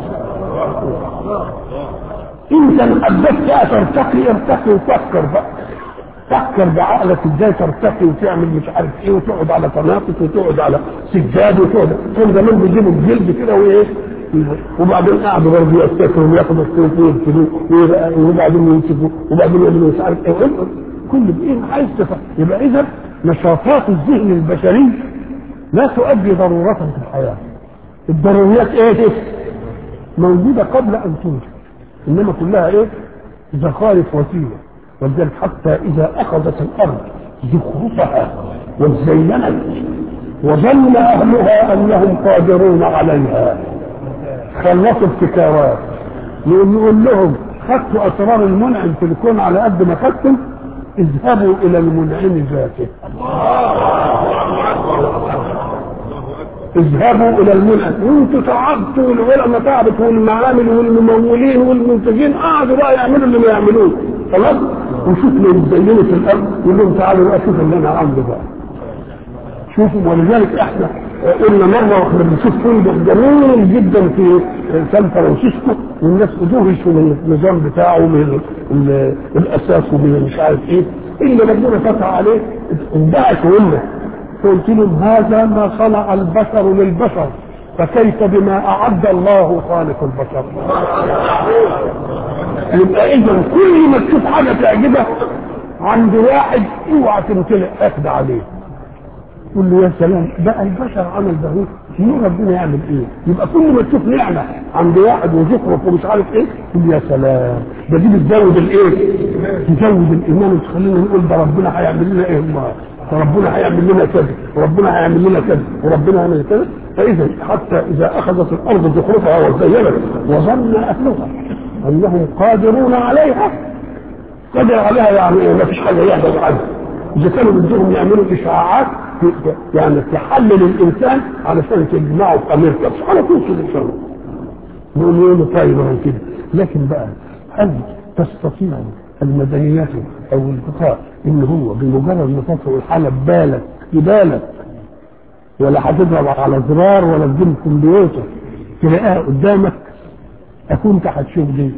انت حبيت بقى ترتقي ارتقي وفكر بقى فكر بعقلك ازاي ترتقي وتعمل مش عارف ايه وتقعد على تناقص وتقعد على سجاد وتقعد كان زمان بيجيبوا الجلد كده وايه وبعدين قعدوا برضه يفتكروا وياخدوا السيف ويقتلوه وبعدين يمسكوا وبعدين يعملوا مش عارف ايه كل بايه عايز تفهم يبقى اذا نشاطات الذهن البشري لا تؤدي ضرورتها في الحياه الضروريات ايه موجوده قبل ان توجد انما كلها ايه زخارف وسيله ولذلك حتى اذا اخذت الارض زخرفها وزينت وظن اهلها انهم قادرون عليها خلصوا ابتكارات يقول لهم خدتوا اسرار المنعم في الكون على قد ما خدتم اذهبوا الى المنعم ذاته اذهبوا الى المنعم وانتوا تعبتوا والعلماء تعبت والمعامل والممولين والمنتجين قعدوا بقى يعملوا اللي ما يعملوه خلاص وشوف لو زينوا في الارض يقول لهم تعالوا بقى شوفوا اللي انا عامله بقى شوفوا ولذلك احنا قلنا مره واحنا بنشوف فندق جميل جدا في سان فرانسيسكو والناس ادهشوا من النظام بتاعه من الاساس ومن مش عارف ايه اللي ربنا فتح عليه انبعثوا لنا فقلت لهم هذا ما صنع البشر للبشر فكيف بما اعد الله خالق البشر يبقى اذا كل ما تشوف حاجه تعجبك عند واحد اوعى تمتلئ اخد عليه تقول له يا سلام بقى البشر عمل ده مين ربنا يعمل ايه؟ يبقى كل ما تشوف نعمه عند واحد وزخرف ومش عارف ايه تقول يا سلام ده دي بتزود الايه؟ تزود الايمان وتخلينا نقول ده ربنا هيعمل لنا ايه الله وربنا هيعمل لنا كذا وربنا هيعمل لنا كذا وربنا هيعمل كذا فاذا حتى اذا اخذت الارض زخرفها وزينت وظن اهلها انهم قادرون عليها قادر عليها يعني ما فيش حاجه يحدث عنها اذا كانوا بدهم يعملوا اشعاعات يعني تحلل الانسان علشان تجمعه في امريكا مش على طول كده ان شاء الله نقول له طيب هو كده لكن بقى هل تستطيع المدنيات او القطاع ان هو بمجرد ما تدخل الحاله ببالك ببالك ولا هتضرب على زرار ولا تجيب كمبيوتر تلاقيها قدامك اكون انت هتشوف دي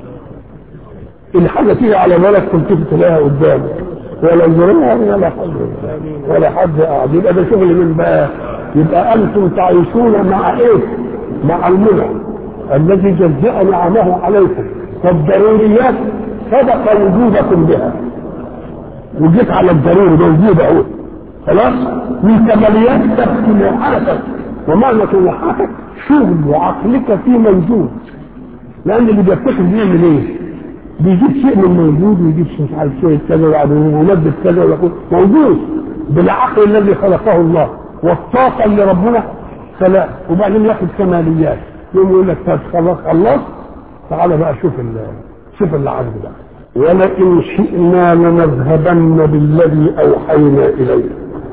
الحاجه تيجي على بالك كنت تلاقيها قدامك ولا زرار ولا حد ولا حد قاعد يبقى ده شغل من بقى يبقى انتم تعيشون مع ايه؟ مع المنع الذي جزأ نعمه عليكم فالضروريات سبق وجودكم بها وجيت على الضروري موجود اهو خلاص والكماليات تبكي لوحاتك ومعنى لوحاتك شغل وعقلك فيه موجود لان اللي بيفتكر بيعمل ايه؟ بيجيب شيء من موجود ويجيب مش عارف شيء كذا وبعدين وينبذ كذا ويقول موجود بالعقل الذي خلقه الله والطاقه اللي ربنا خلق وبعدين ياخد كماليات يقوم يقول لك طب خلاص خلصت تعالى بقى شوف شوف اللي عندي بقى ولئن شئنا لنذهبن بالذي اوحينا اليك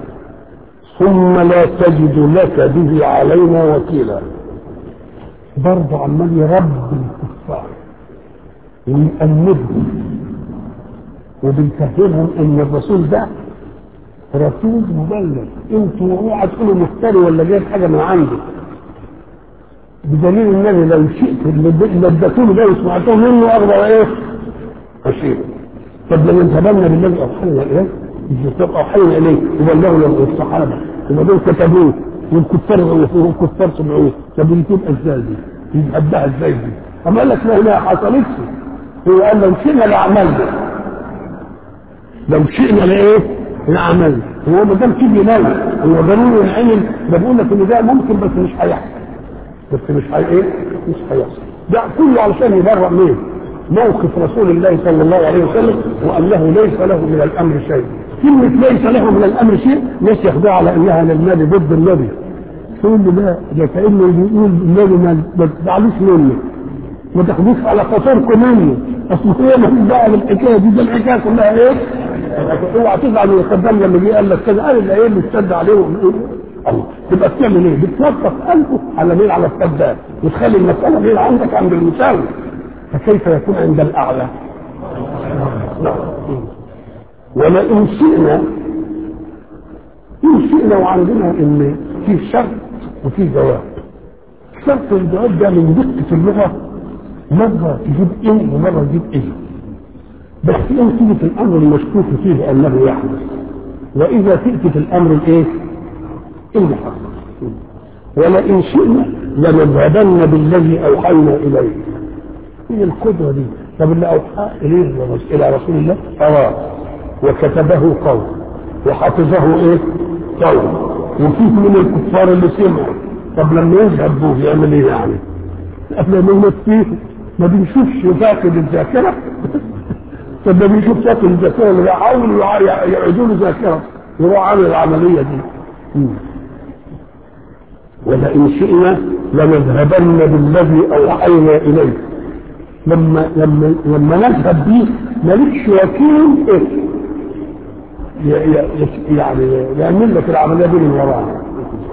ثم لا تجد لك به علينا وكيلا برضه عمال يربي الكفار ويأنبهم وبيفهمهم ان الرسول ده رسول مبلغ انتوا اوعى تقولوا مفتري ولا جايب حاجه من عندي بدليل النبي لو شئت اللي اديته له ده وسمعته منه اقدر ايه؟ اشيله طب لما انتبهنا بالذي اوحينا اليه الكتاب اوحينا اليه وبلغوا له الصحابه يبقى دول كتبوه والكفار والكفار سمعوه طب دي تبقى ازاي دي؟ يتحداها ازاي دي؟ اما قال لك لا لا حصلتش هو قال لو شئنا لعملنا لو شئنا لايه؟ لعملنا هو ما دام تيجي ناوي هو ضروري العلم ده بقول لك ان ده ممكن بس مش هيحصل بس مش هي ايه؟ مش هيحصل ده كله علشان يبرأ مين؟ موقف رسول الله صلى الله عليه وسلم وانه ليس له من الامر شيء كلمة ليس له من الامر شيء ناس ياخدوها على انها للنبي ضد النبي تقول له لا ده كانه بيقول النبي ما تزعلوش مني ما تاخدوش على خاطركم مني اصل هي ما فيش دعوه بالحكايه دي ده الحكايه كلها ايه؟ اوعى تزعل من الخدام لما جه قال لك كذا قال اللي ايه اللي اشتد عليه الله تبقى بتعمل ايه؟ بتوقف قلبه على مين على الكذاب وتخلي المساله مين عندك عند المساوي فكيف يكون عند الاعلى؟ نعم ولئن شئنا إن شئنا وعندنا إن في شرط وفي جواب شرط الجواب ده من دقة اللغة مرة تجيب إن ومرة تجيب إن بس إن تيجي في الأمر المشكوك فيه أنه يحدث وإذا تأتي في الأمر الإيه؟ إن حصل ولئن شئنا لنذهبن بالذي أوحينا إليه هي القدرة دي طب اللي أوحى إليه إلى رسول الله أراه وكتبه قوم وحفظه إيه؟ قوم وفيه من الكفار اللي سمعوا طب لما يذهب بوه يعمل إيه يعني؟ قبل ما يموت فيه ما بنشوفش فاقد الذاكرة طب ما بنشوف فاقد الذاكرة اللي يحاولوا يعيدوا له ذاكرة يروح عامل العملية دي ولئن شئنا لنذهبن بالذي اوحينا اليه لما لما لما نذهب به مالكش وكيل ايه يعني يعمل لك العمليه دي من ورانا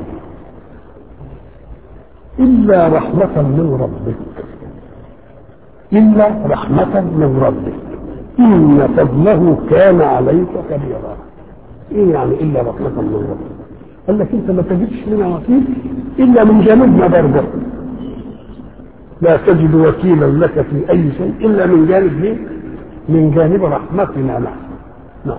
الا رحمه من ربك الا رحمه من ربك ان فضله كان عليك كبيرا ايه يعني الا رحمه من ربك قال لك انت ما تجدش لنا وكيل الا من جانبنا برضه لا تجد وكيلا لك في اي شيء الا من جانب مين؟ من جانب رحمتنا نحن نعم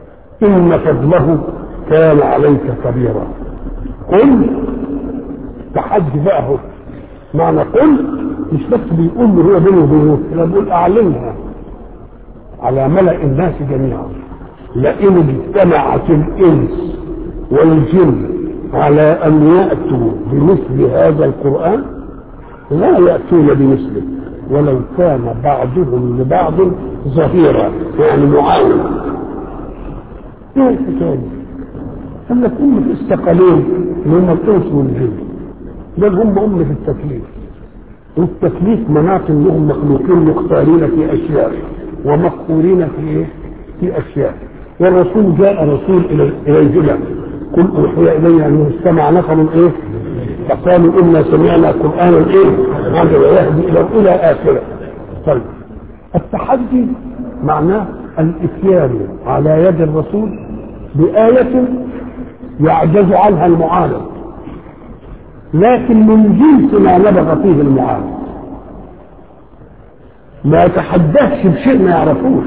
ان فضله كان عليك كبيرا قل تحدي بقى اهو معنى قل مش بس بيقول له هو بينه وبينه لا بيقول اعلنها على ملأ الناس جميعا لئن اجتمعت الانس والجن على ان ياتوا بمثل هذا القران لا ياتون بمثله ولو كان بعضهم لبعض ظهيرا يعني معاون ايه الحكايه قال لك أمة الثقلين اللي هم الإنس والجن دول هم أمة التكليف والتكليف مناط انهم مخلوقين مختارين في اشياء ومقهورين في ايه؟ في اشياء والرسول جاء رسول الى الى الجبل قل اوحي الي انه استمع نفر ايه؟ فقالوا انا سمعنا قرانا ايه؟ هذا يهدي الى الى اخره. طيب التحدي معناه الاتيان على يد الرسول بآية يعجز عنها المعارض لكن من جنس ما نبغ فيه المعارض ما يتحدثش بشيء ما يعرفوش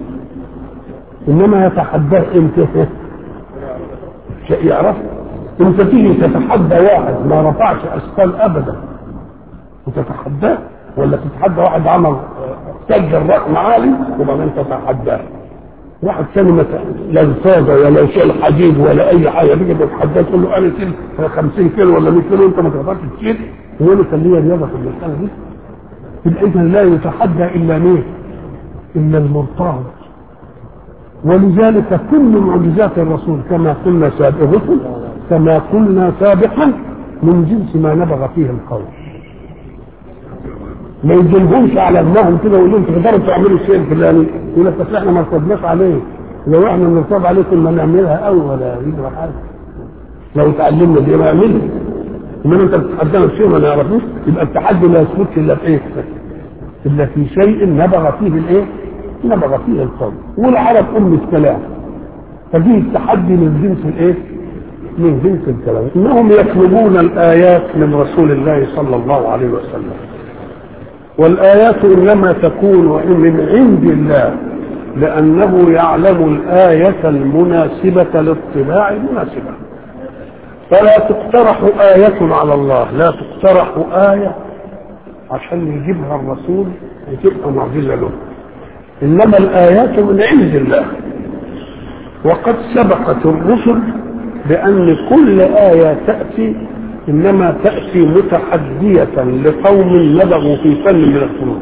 انما يتحدث امتى شيء يعرفه انت تيجي تتحدى واحد ما رفعش اثقال ابدا وتتحداه ولا تتحدى واحد عمل سجل رقم عالي وبعدين تتحداه واحد ثاني لا الفاظة ولا شيء حديد ولا اي حاجه بيجي بيتحدى تقول له انا كيلو 50 كيلو ولا 100 كيلو انت ما تقدرش تشيل هو اللي كان ليا رياضه في المساله دي يبقى اذا لا يتحدى الا مين؟ الا المرتاض ولذلك كل معجزات الرسول كما قلنا سابقا كما قلنا سابقا من جنس ما نبغ فيه القول ما يجلبهمش على دماغهم كده ويقول لهم تقدروا تعملوا الشيء الفلاني يقول لك بس احنا ما ارتبناش عليه لو احنا بنرتب عليه كنا نعملها قوي ولا يجرى حاجه لو اتعلمنا دي ما نعملها انما انت بتتحدانا بشيء ما نعرفوش يبقى التحدي لا يثبتش الا في ايه؟ الا في شيء نبغ فيه الايه؟ نبغ فيه القول والعرب ام الكلام فدي التحدي من جنس الايه؟ من جنس الكلام انهم يطلبون الايات من رسول الله صلى الله عليه وسلم والآيات إنما تكون من عند الله لأنه يعلم الآية المناسبة للطباع المناسبة فلا تقترح آية على الله لا تقترح آية عشان يجيبها الرسول وتبقى معجزة له إنما الآيات من عند الله وقد سبقت الرسل بأن كل آية تأتي انما تاتي متحديه لقوم نبغوا في فن من الفنون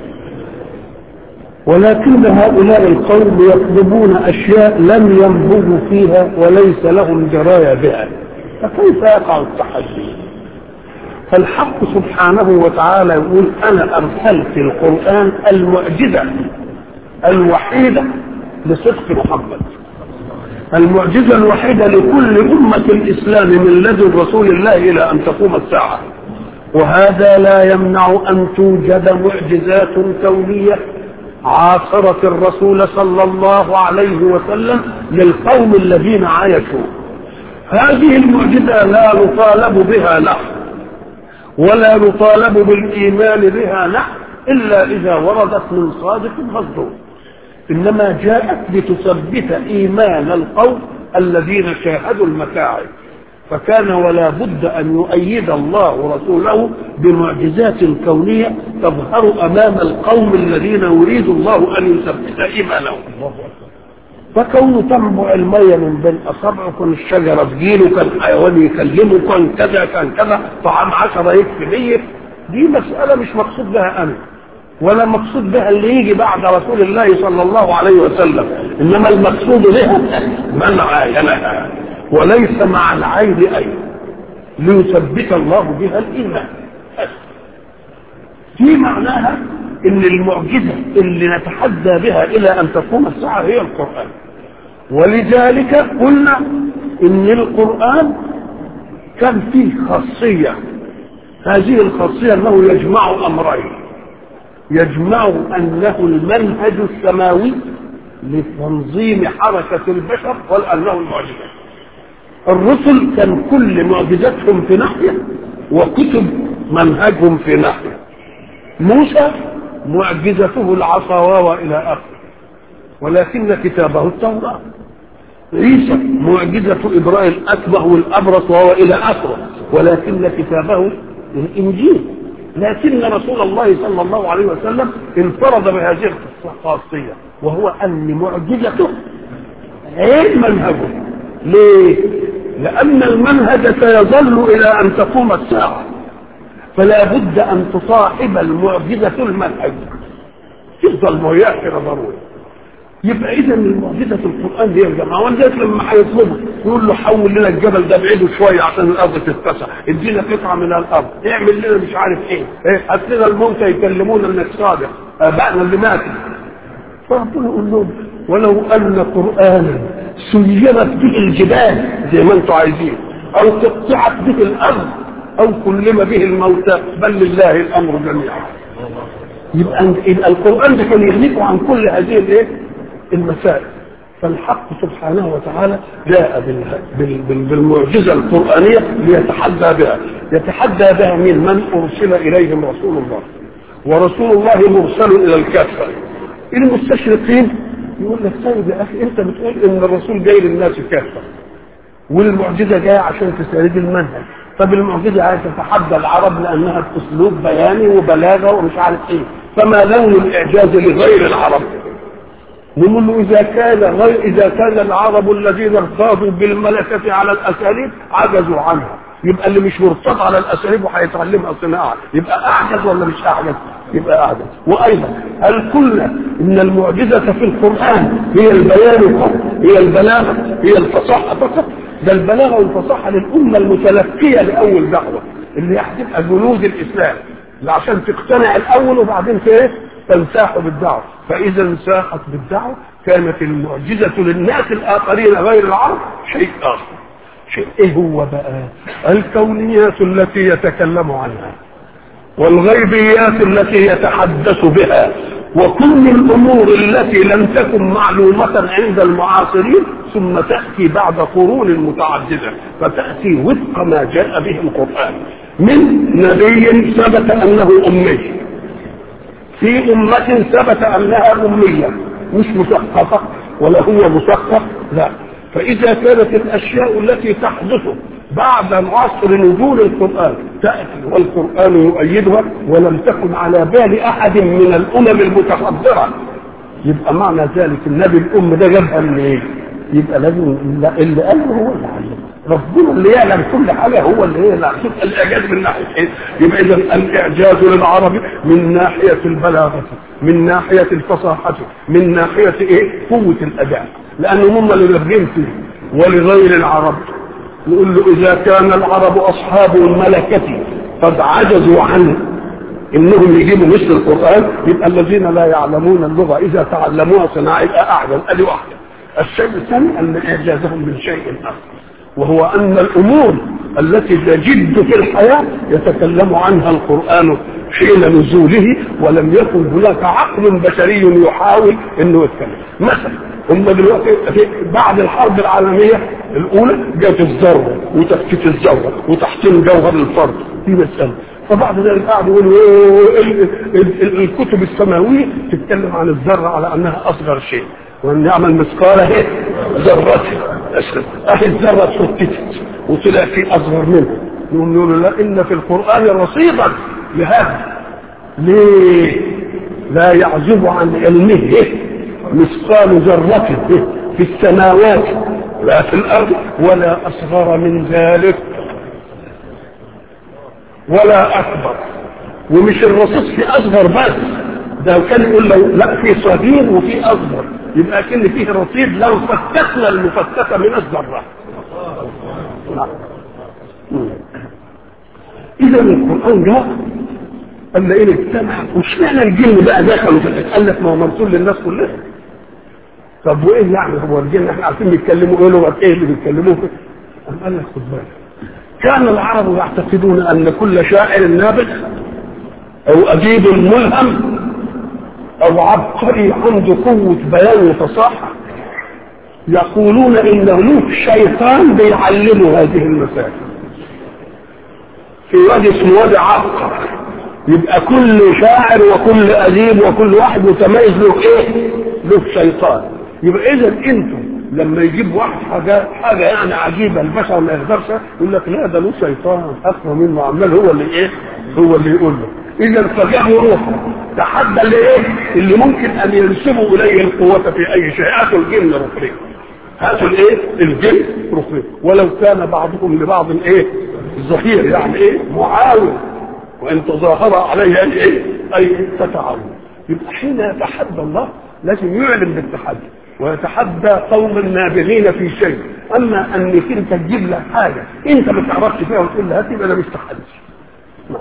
ولكن هؤلاء القوم يطلبون اشياء لم ينبغوا فيها وليس لهم درايه بها فكيف يقع التحدي فالحق سبحانه وتعالى يقول انا ارسلت القران المعجزه الوحيده لصدق محمد المعجزة الوحيدة لكل أمة الإسلام من لدن رسول الله إلى أن تقوم الساعة وهذا لا يمنع أن توجد معجزات كونية عاصرت الرسول صلى الله عليه وسلم للقوم الذين عايشوا هذه المعجزة لا نطالب بها نحن ولا نطالب بالإيمان بها نحن إلا إذا وردت من صادق مصدوق انما جاءت لتثبت ايمان القوم الذين شاهدوا المتاعب فكان ولا بد ان يؤيد الله رسوله بمعجزات كونيه تظهر امام القوم الذين يريد الله ان يثبت ايمانهم فكونه تنبع الميه من بين اصابعه كان الشجره تجيله كان حيوان يكلمه كان كذا كان كذا طعام عشره يكفي مية دي مساله مش مقصود بها انا ولا مقصود بها اللي يجي بعد رسول الله صلى الله عليه وسلم انما المقصود بها من عاينها وليس مع العين اي ليثبت الله بها الايمان في معناها ان المعجزه اللي نتحدى بها الى ان تقوم الساعه هي القران ولذلك قلنا ان القران كان فيه خاصيه هذه الخاصيه انه يجمع امرين يجمع انه المنهج السماوي لتنظيم حركة البشر وانه المعجزة الرسل كان كل معجزتهم في ناحية وكتب منهجهم في ناحية موسى معجزته العصا وهو الى اخره ولكن كتابه التوراة عيسى معجزة إبراء الأكبه والأبرص وهو إلى آخره ولكن كتابه الانجيل لكن رسول الله صلى الله عليه وسلم انفرد بهذه الخاصيه وهو ان معجزته غير منهجه ليه؟ لأن المنهج سيظل إلى أن تقوم الساعة فلا بد أن تصاحب المعجزة المنهج تفضل وياه كده ضروري يبقى اذا المعجزه القران دي يا جماعه ولذلك لما هيطلبوا يقول له حول لنا الجبل ده بعيده شويه عشان الارض تتسع ادينا قطعه من الارض اعمل لنا مش عارف ايه ايه هات لنا الموتى يكلمونا انك صادق ابائنا اللي ماتوا فربنا يقول لهم ولو ان قرانا سيرت به الجبال زي ما انتم عايزين او قطعت به الارض او كلم به الموتى بل لله الامر جميعا يبقى يبقى القران ده كان يغنيكم عن كل هذه الايه المسائل فالحق سبحانه وتعالى جاء بال- بال- بال- بالمعجزه القرانيه ليتحدى بها يتحدى بها من من ارسل اليهم رسول الله ورسول الله مرسل الى الكافه المستشرقين يقول لك طيب يا اخي انت بتقول ان الرسول جاي للناس كافه والمعجزه جايه عشان تساعد المنهج طب المعجزه عايزه تتحدى العرب لانها اسلوب بياني وبلاغه ومش عارف ايه فما لون الاعجاز لغير العرب نقول له اذا كان غير اذا كان العرب الذين ارتاضوا بالملكه على الاساليب عجزوا عنها يبقى اللي مش مرتضى على الاساليب وهيتعلمها صناعه يبقى اعجز ولا مش اعجز؟ يبقى اعجز وايضا هل قلنا ان المعجزه في القران هي البيان فقط هي البلاغه هي الفصاحه فقط ده البلاغه والفصاحه للامه المتلقيه لاول دعوه اللي هتبقى جنود الاسلام اللي عشان تقتنع الاول وبعدين في ايه؟ تنساح بالدعوه فاذا انساحت بالدعوه كانت المعجزه للناس الاخرين غير العرب شيء اخر شيء ايه هو بقى الكونيات التي يتكلم عنها والغيبيات التي يتحدث بها وكل الامور التي لم تكن معلومه عند المعاصرين ثم تاتي بعد قرون متعدده فتاتي وفق ما جاء به القران من نبي ثبت انه امي في امه ثبت انها اميه مش مثقفه ولا هو مثقف لا فإذا كانت الأشياء التي تحدث بعد عصر نزول القرآن تأتي والقرآن يؤيدها ولم تكن على بال أحد من الأمم المتحضرة يبقى معنى ذلك النبي الأم ده جابها من إيه؟ يبقى لازم اللي قاله هو اللي علمه ربنا اللي يعلم كل حاجة هو اللي هي شوف الإعجاز من ناحية إيه؟ يبقى إذا الإعجاز للعرب من ناحية البلاغة من ناحية الفصاحة من ناحية إيه؟ قوة الأداء لأنهم هم اللي نافذين فيه ولغير العرب نقول له إذا كان العرب أصحاب الملكة قد عجزوا عنه انهم يجيبوا مثل القران يبقى الذين لا يعلمون اللغه اذا تعلموها صناعه يبقى اعجز ادي واحده الشيء الثاني ان اعجازهم من شيء اخر وهو ان الامور التي تجد في الحياه يتكلم عنها القران حين نزوله ولم يكن هناك عقل بشري يحاول انه يتكلم مثلا هم دلوقتي في بعد الحرب العالميه الاولى جت الذره وتفكيك الذره وتحسين جوهر الفرد في مساله فبعد ذلك قعدوا يقولوا إيه ال- ال- ال- الكتب السماويه تتكلم عن الذره على انها اصغر شيء وان يعمل مثقال اهي ذره اهي الذره اتفتت وطلع في اصغر منها يقوم يقولوا لا ان في القران رصيدا لهذا ليه لا يعزب عن علمه مثقال ذرة في السماوات لا في الأرض ولا أصغر من ذلك ولا أكبر ومش الرصيد في أصغر بس ده كان يقول لو لا في صغير وفي أصغر يبقى كان فيه رصيد لو فتتنا المفتتة من الذرة نعم. إذا القرآن جاء قال لئن اجتمع وش معنى الجن بقى دخلوا في الحكاية؟ قال لك ما هو مرسول للناس كلها طب وايه يعني هو الجن احنا عارفين بيتكلموا ايه لغه ايه اللي بيتكلموه قام قال لك خد بالك كان العرب يعتقدون ان كل شاعر نابغ او اديب ملهم او عبقري عنده قوه بيان وفصاحه يقولون ان له شيطان بيعلمه هذه المسائل في واد اسمه واد عبقر يبقى كل شاعر وكل اديب وكل واحد متميز له ايه له شيطان يبقى اذا انتم لما يجيب واحد حاجه حاجه يعني عجيبه البشر ما يقدرش يقول لك لا ده له شيطان اقوى منه عمال هو اللي ايه هو اللي يقول له اذا فجابوا روحه تحدى اللي ايه اللي ممكن ان ينسبوا اليه القوه في اي شيء هاتوا الجن ركرين هاتوا الايه الجن ركرين ولو كان بعضهم لبعض ايه ظهير يعني ايه معاون وان تظاهر عليه اي ايه اي تتعاون يبقى حين يتحدى الله لازم يعلن بالتحدي ويتحدى قوم نابغين في شيء اما انك انت تجيب له حاجه انت ما تعرفش فيها وتقول له هات يبقى ده مش تحدي نعم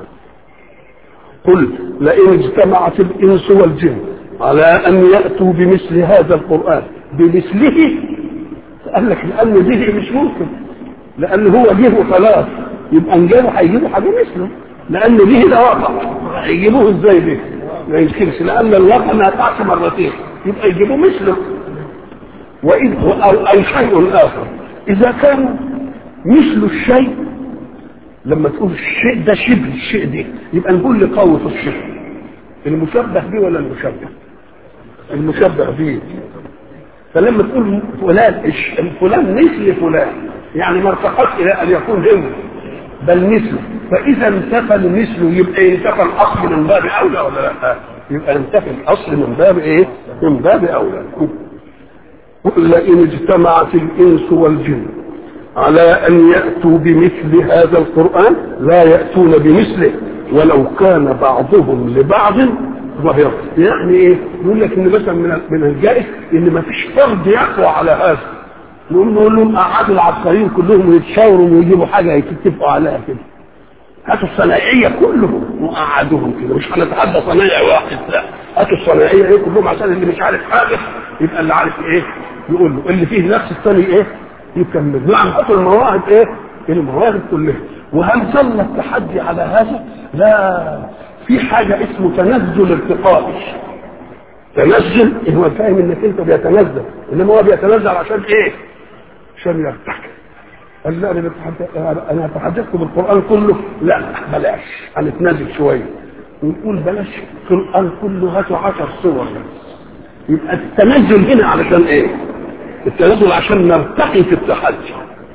قل لئن اجتمعت الانس والجن على ان ياتوا بمثل هذا القران بمثله قال لك لان به مش ممكن لان هو جه وخلاص يبقى ان جابوا هيجيبوا حاجه مثله لان به ده واقع هيجيبوه ازاي به؟ ما يمكنش لان الواقع ما يقعش مرتين يبقى يجيبوا مثله وإذ أو, أو شيء آخر إذا كان مثل الشيء لما تقول الشيء ده شبه الشيء ده يبقى نقول لقوة الشبه المشبه به ولا المشبه المشبه به فلما تقول فلان فلان مثل فلان يعني ما ارتقت الى ان يكون هو بل مثله فاذا انتفى المثل يبقى ينتفى الاصل من باب اولى ولا لا يبقى ينتفي الاصل من باب ايه من باب اولى قل لئن اجتمعت الانس والجن على ان ياتوا بمثل هذا القران لا ياتون بمثله ولو كان بعضهم لبعض ظهيرا يعني ايه يقول لك ان مثلا من من الجائز ان ما فيش فرد يقوى على هذا نقول نقول لهم قعدوا العبقريين كلهم ويتشاوروا ويجيبوا حاجه يتفقوا عليها كده هاتوا الصناعيه كلهم وقعدوهم كده مش هنتحدى صنايعي واحد لا هاتوا الصناعيه ايه كلهم عشان اللي مش عارف حاجه يبقى اللي عارف ايه يقول له اللي فيه نفس الثاني ايه يكمل نعم هاتوا المواهب ايه المواهب كلها وهل ظل التحدي على هذا؟ لا في حاجه اسمه تنزل ارتقائي تنزل هو فاهم انك انت بيتنزل انما هو بيتنزل عشان ايه؟ عشان يرتقي قال لا انا انا اتحدثت بالقران كله لا بلاش هنتنازل شويه ونقول بلاش القران كله هاتوا 10 صور بس يبقى التنزل هنا علشان ايه؟ التنزل عشان نرتقي في التحدي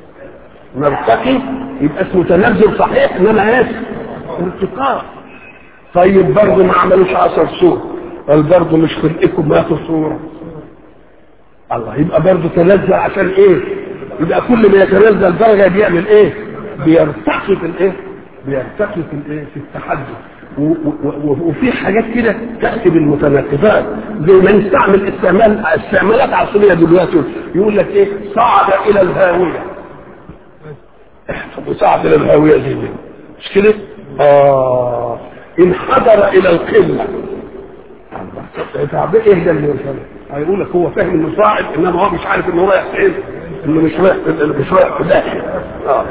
نرتقي يبقى اسمه تنزل صحيح انما ايه؟ ارتقاء طيب برضه ما عملوش 10 صور قال برضه مش خلقكم ما في صوره الله يبقى برضه تنزل عشان ايه؟ يبقى كل ما يتنزل درجه بيعمل ايه؟ بيرتقي في الايه؟ بيرتقي في الايه؟ في التحدي وفي حاجات كده تاتي بالمتناقضات زي ما نستعمل استعمال استعمالات عصريه دلوقتي يقول لك ايه؟ صعد الى الهاويه وصعد الى الهاويه زي دي مش كده؟ اه انحدر الى القمه طب ايه ده اللي وصل هيقول لك هو فاهم انه صاعد انما هو مش عارف انه رايح فين انه مش رايح مش رايح في داخل اه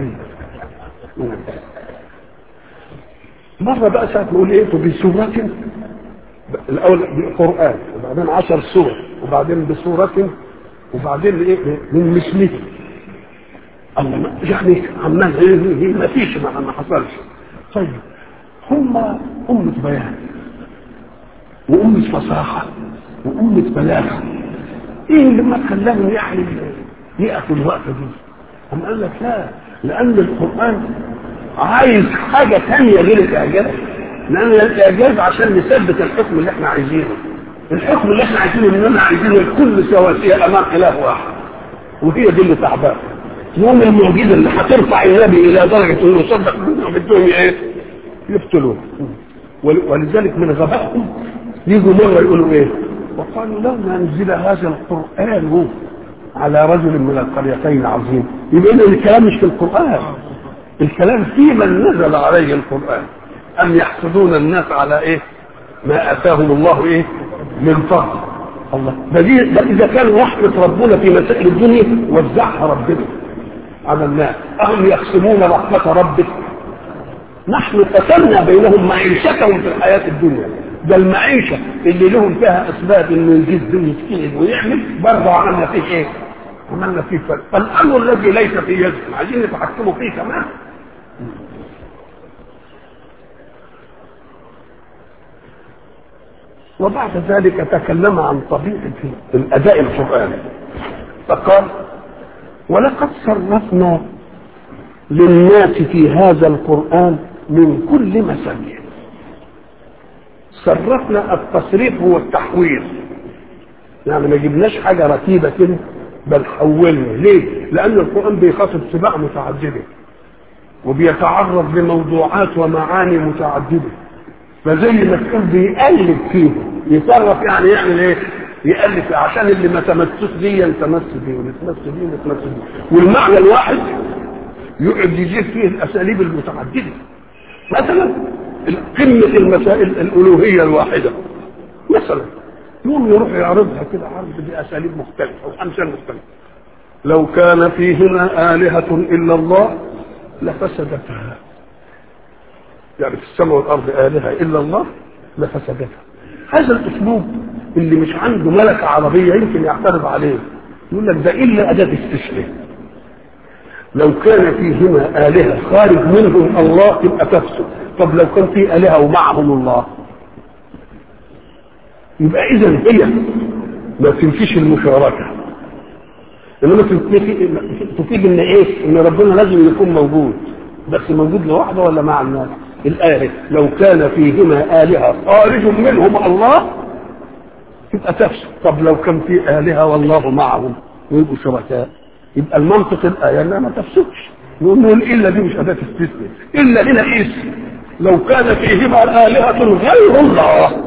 مرة بقى ساعة نقول ايه بسورة الأول بالقرآن وبعدين عشر سور وبعدين بسورة وبعدين ايه من مثله الله يعني عمال ايه ما فيش ما حصلش طيب هم أمة بيان وأمة فصاحة وأمة بلاغة إيه اللي ما خلاهم يعني يقفوا الوقفة دي؟ هم قال لك لا لأن القرآن عايز حاجة تانية غير الإعجاز لأن الإعجاز عشان نثبت الحكم اللي احنا عايزينه الحكم اللي احنا عايزينه إننا عايزينه الكل سواسية أمام إله واحد وهي دي اللي تعبان يوم المعجزة اللي هترفع النبي إلى درجة إنه يصدق منهم بدهم إيه؟ يقتلوه ولذلك من غبائهم يجوا مرة يقولوا إيه؟ وقالوا لو ننزل هذا القرآن على رجل من القريتين عظيم يبقى إذا الكلام مش في القرآن الكلام في من نزل عليه القرآن أم يحسدون الناس على إيه ما أتاهم الله إيه من فضل الله ده, دي ده إذا كان رحمة ربنا في مسائل الدنيا وزعها ربنا على الناس أهم يقسمون رحمة ربك نحن قسمنا بينهم معيشتهم في الحياة الدنيا ده المعيشة اللي لهم فيها أسباب إنه يجد ويجتهد ويعمل برضه عملنا فيه إيه؟ عملنا فيه فرق فالأمر الذي ليس في يدهم عايزين يتحكموا فيه كمان وبعد ذلك تكلم عن طبيعة الأداء القرآني فقال ولقد صرفنا للناس في هذا القرآن من كل مثل صرفنا التصريف هو التحويل يعني ما جبناش حاجة رتيبة كده بل حولنا ليه؟ لأن القرآن بيخاطب سباع متعددة وبيتعرض لموضوعات ومعاني متعددة فزي ما تقول بيقلب فيه يصرف يعني يعمل ايه؟ يقلب فيه عشان اللي ما تمسك دي يتمس دي واللي تمس دي يتمس دي والمعنى الواحد يقعد يجيب فيه الاساليب المتعدده مثلا قمه المسائل الالوهيه الواحده مثلا يوم يروح يعرضها كده عرض باساليب مختلفه وامثال مختلفه لو كان فيهما آلهة إلا الله لفسدتها يعني في السماء والأرض آلهة إلا الله لفسدتها هذا الأسلوب اللي مش عنده ملكة عربية يمكن يعترض عليه يقول لك ده إلا أداة استشهاد لو كان فيهما آلهة خارج منهم الله تبقى تفسد طب لو كان في آلهة ومعهم الله يبقى إذا هي ما تنفيش المشاركة انما تفيد ان ايه ان ربنا لازم يكون موجود بس موجود لوحده ولا مع الناس الايه لو كان فيهما الهه خارج منهم الله تبقى تفسد طب لو كان في الهه والله معهم ويبقوا شركاء يبقى المنطق الايه انها ما تفسدش نقول الا دي مش اداه استثناء الا هنا اسم لو كان فيهما الهه غير الله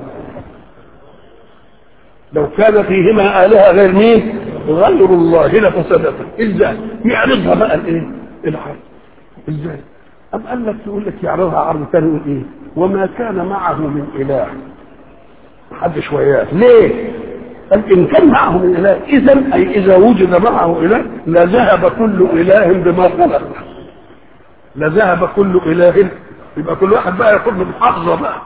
لو كان فيهما الهه غير مين غير الله لفسدته ازاي يعرضها بقى الايه العرض ازاي ام قال لك يقول لك يعرضها عرض ثاني يقول ايه وما كان معه من اله حد شويات ليه قال ان كان معه من اله اذا اي اذا وجد معه اله لذهب كل اله بما خلق لذهب كل اله يبقى كل واحد بقى ياخد من حافظه بقى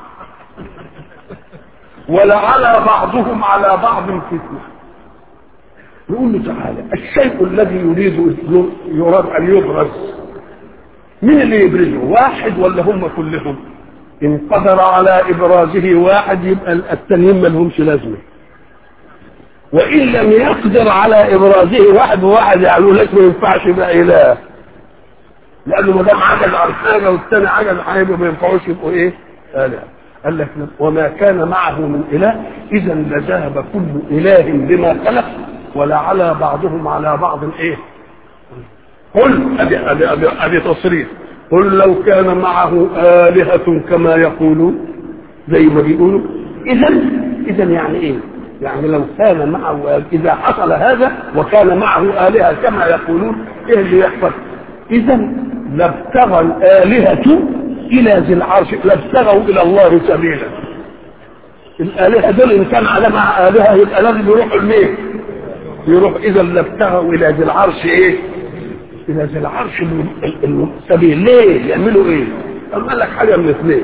ولعلى بعضهم على بعض فتنه يقول له تعالى الشيء الذي يريد يراد ان يبرز مين اللي يبرزه واحد ولا هم كلهم ان قدر على ابرازه واحد يبقى التانيين ما لهمش لازمه وان لم يقدر على ابرازه واحد وواحد يعني لك ما ينفعش يبقى اله لانه ما دام عجز عن حاجه والثاني عجز عن حاجه ما ينفعوش يبقوا ايه؟ اله قال لك وما كان معه من اله اذا لذهب كل اله بما خلق ولعلى بعضهم على بعض ايه قل ادي ادي ادي, أدي تصريف قل لو كان معه آلهة كما يقولون زي ما بيقولوا إذا إذا يعني إيه؟ يعني لو كان معه إذا حصل هذا وكان معه آلهة كما يقولون إيه اللي يحصل؟ إذا لابتغى الآلهة إلى ذي العرش لابتغوا إلى الله سبيلا الآلهة دول إن كان على مع آلهة يبقى لازم يروحوا لمين؟ يروح اذا لابتغوا الى ذي العرش ايه الى ذي العرش السبيل ليه يعملوا ايه قال لك حاجه من اثنين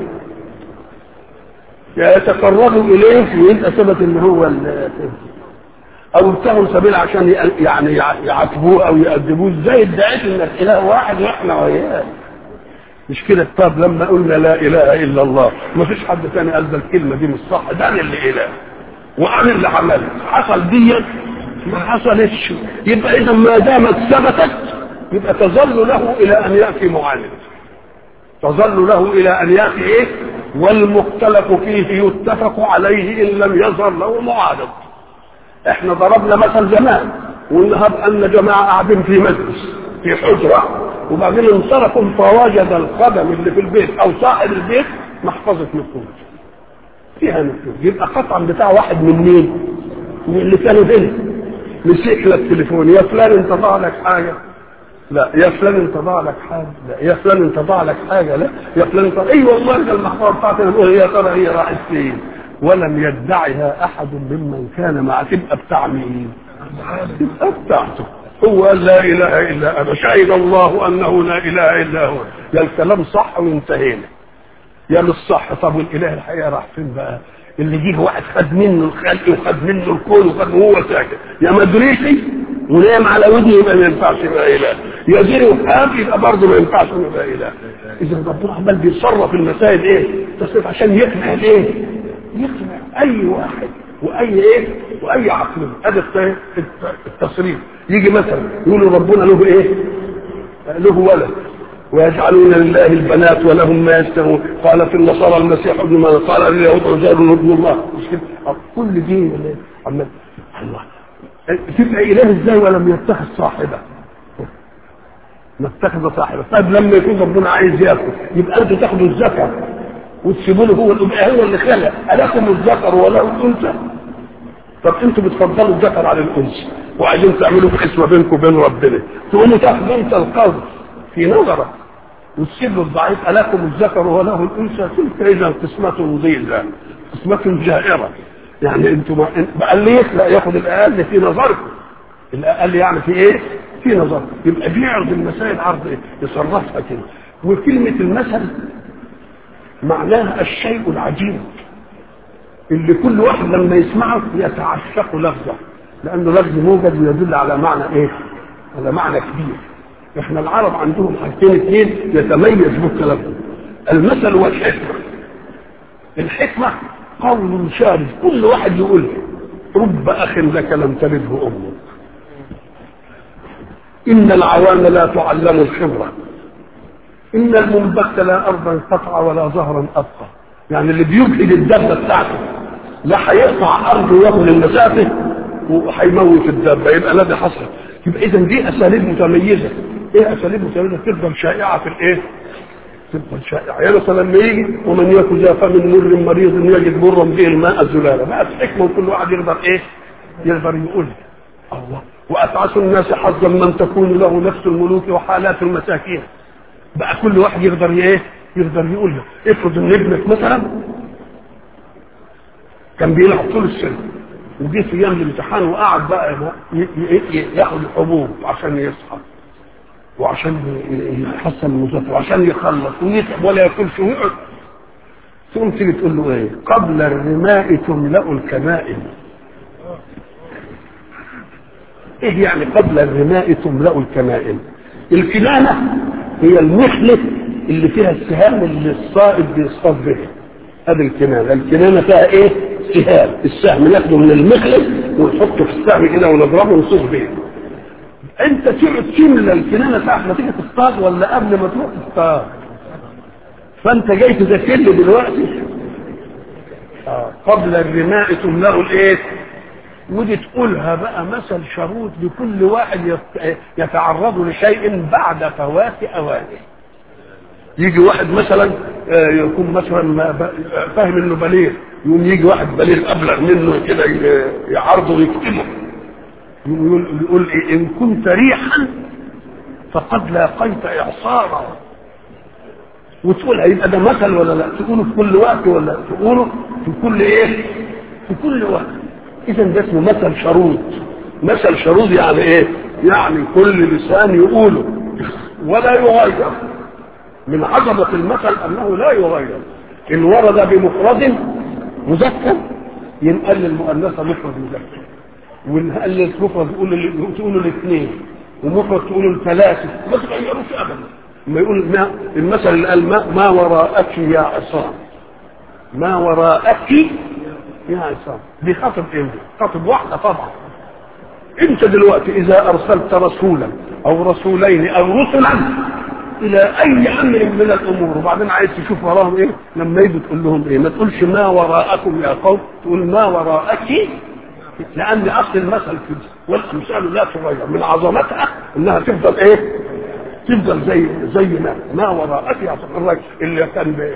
يا يتقربوا اليه ويبقى ثبت ان هو او ابتغوا سبيل عشان يعني يعاتبوه او يأدبوه ازاي ادعيت انك اله واحد واحنا وياه مش كده طب لما قلنا لا اله الا الله ما فيش حد تاني قال ده الكلمه دي مش صح ده انا اللي اله وانا اللي عملت حصل ديت ما حصلتش يبقى اذا ما دامت ثبتت يبقى تظل له الى ان ياتي معاند تظل له الى ان ياتي ايه والمختلف فيه يتفق عليه ان لم يظهر له معارض احنا ضربنا مثل زمان ونهب ان جماعه قاعدين في مجلس في حجره وبعدين انصرفوا فوجد القدم اللي في البيت او صاحب البيت محفظه نفوذ فيها نفوذ يبقى قطعا بتاع واحد من مين؟ من اللي كانوا هنا مسك لك تليفون يا فلان انت ضاع لك حاجه لا يا فلان انت ضاع لك حاجه لا يا فلان انت ضاع لك حاجه لا يا فلان انت اي أيوة والله ده المحفظه بتاعتي نقول يا ترى هي راحت فين ولم يدعها احد ممن كان مع تبقى بتاع مين؟ تبقى بتاعته هو قال لا اله الا انا شهد الله انه لا اله الا هو يا الكلام صح وانتهينا يا مش صح طب والاله الحقيقه راح فين بقى؟ اللي جه واحد خد منه الخلق وخد منه الكون وخد وهو ساكت يا مدريسي ونام على ودني يبقى ما ينفعش يبقى اله يا جري وقام يبقى برضه ما ينفعش يبقى اله اذا ربنا عمال بيتصرف المسائل ايه؟ تصرف عشان يقنع الايه؟ يقنع اي واحد واي ايه؟ واي عقل هذا الت- الت- التصريف يجي مثلا يقولوا ربنا له ايه له ولد ويجعلون لله البنات ولهم ما يشتهون قال في النصارى المسيح ابن مريم قال اليهود عزير ابن الله مش كده أه، كل دين عمال الله تبقى اله ازاي ولم يتخذ صاحبه ما اتخذ صاحبه طيب لما يكون ربنا عايز ياكل يبقى انتوا تاخدوا الذكر وتسيبوا له هو يبقى هو اللي خلق الكم الذكر وله الانثى طب انتوا بتفضلوا الذكر على الانثى وعايزين تعملوا قسمه بينكم وبين ربنا تقوموا تاخدوا انت القول في نظرك وتسيب له الضعيف الكم الذكر وله الانثى تلك اذا قسمه ضيزه قسمه جائره يعني انتوا ما بقى اللي يخلق ياخد الاقل في نظركم الاقل يعني في ايه؟ في نظر يبقى بيعرض المسائل عرض ايه؟ يصرفها كده وكلمه المثل معناها الشيء العجيب اللي كل واحد لما يسمعه يتعشق لفظه لانه لفظ موجد ويدل على معنى ايه؟ على معنى كبير احنا العرب عندهم حاجتين اثنين يتميز بالكلام المثل والحكمه الحكمه قول شارد كل واحد يقول رب اخ لك لم تلده امك إن العوام لا تعلم الخبرة إن المنبت لا أرضا قطع ولا ظهرا أبقى يعني اللي بيجهد الدابة بتاعته لا هيقطع أرضه وياخد المسافة وهيموت الدابة يبقى لا ده حصل يبقى إذا دي أساليب متميزة إيه أساليب متميزة تفضل شائعة في الإيه؟ تفضل شائعة يعني مثلا لما يجي ومن يكن ذا فم مر مريض يجد مرا به الماء الزلالة بقت حكمة وكل واحد يقدر إيه؟ يقدر يقول الله وأتعس الناس حظا من تكون له نفس الملوك وحالات المساكين بقى كل واحد يقدر ايه يقدر يقول له افرض ان ابنك مثلا كان بيلعب طول السنه وجه في ايام الامتحان وقعد بقى ي- ي- ي- ياخد الحبوب عشان يصحى وعشان ي- يحسن المذاكره وعشان يخلص ويتعب ولا ياكلش ويقعد تقوم تيجي تقول له ايه قبل الرماء تملا الكمائن ايه يعني قبل الرماء تملا الكمائن الكنانه هي المخلة اللي فيها السهام اللي الصائد بيصطاد به هذه الكنانه الكنانه فيها ايه سهام السهم ناخده من المخلة ونحطه في السهم كده ونضربه ونصوص به انت تقعد تملى الكنانه ساعه ما تيجي تصطاد ولا قبل ما تروح تصطاد فانت جاي تذاكر لي دلوقتي آه. قبل الرماء تملا الايه ودي تقولها بقى مثل شروط لكل واحد يت- يتعرض لشيء بعد فوات اوانه يجي واحد مثلا آه، يكون مثلا ما ب- فاهم انه بليغ يقوم يجي واحد بليغ ابلغ منه كده ي- يعارضه ويكتمه يقول, يقول إيه ان كنت ريحا فقد لاقيت اعصارا وتقول هيبقى ده مثل ولا لا تقوله في كل وقت ولا تقوله في كل ايه في كل وقت اذا ده اسمه مثل شرود مثل شرود يعني ايه يعني كل لسان يقوله ولا يغير من عظمة المثل انه لا يغير ان ورد بمفرد مذكر ينقل المؤنثة مفرد مذكر ونقل المفرد تقول تقول الاثنين ومفرد تقول الثلاثة ما تغيروش ابدا لما يقول ما المثل اللي قال ما, ما وراءك يا عصام ما وراءك يا عصام دي خاطب ايه خاطب واحدة طبعا انت دلوقتي اذا ارسلت رسولا او رسولين او رسلا الى اي امر من الامور وبعدين عايز تشوف وراهم ايه لما يجوا تقول لهم ايه ما تقولش ما وراءكم يا قوم تقول ما وراءك لان اصل المثل كده والامثال لا تغير من عظمتها انها تفضل ايه تفضل زي زي ما ما وراءك يا الراجل اللي كان ب-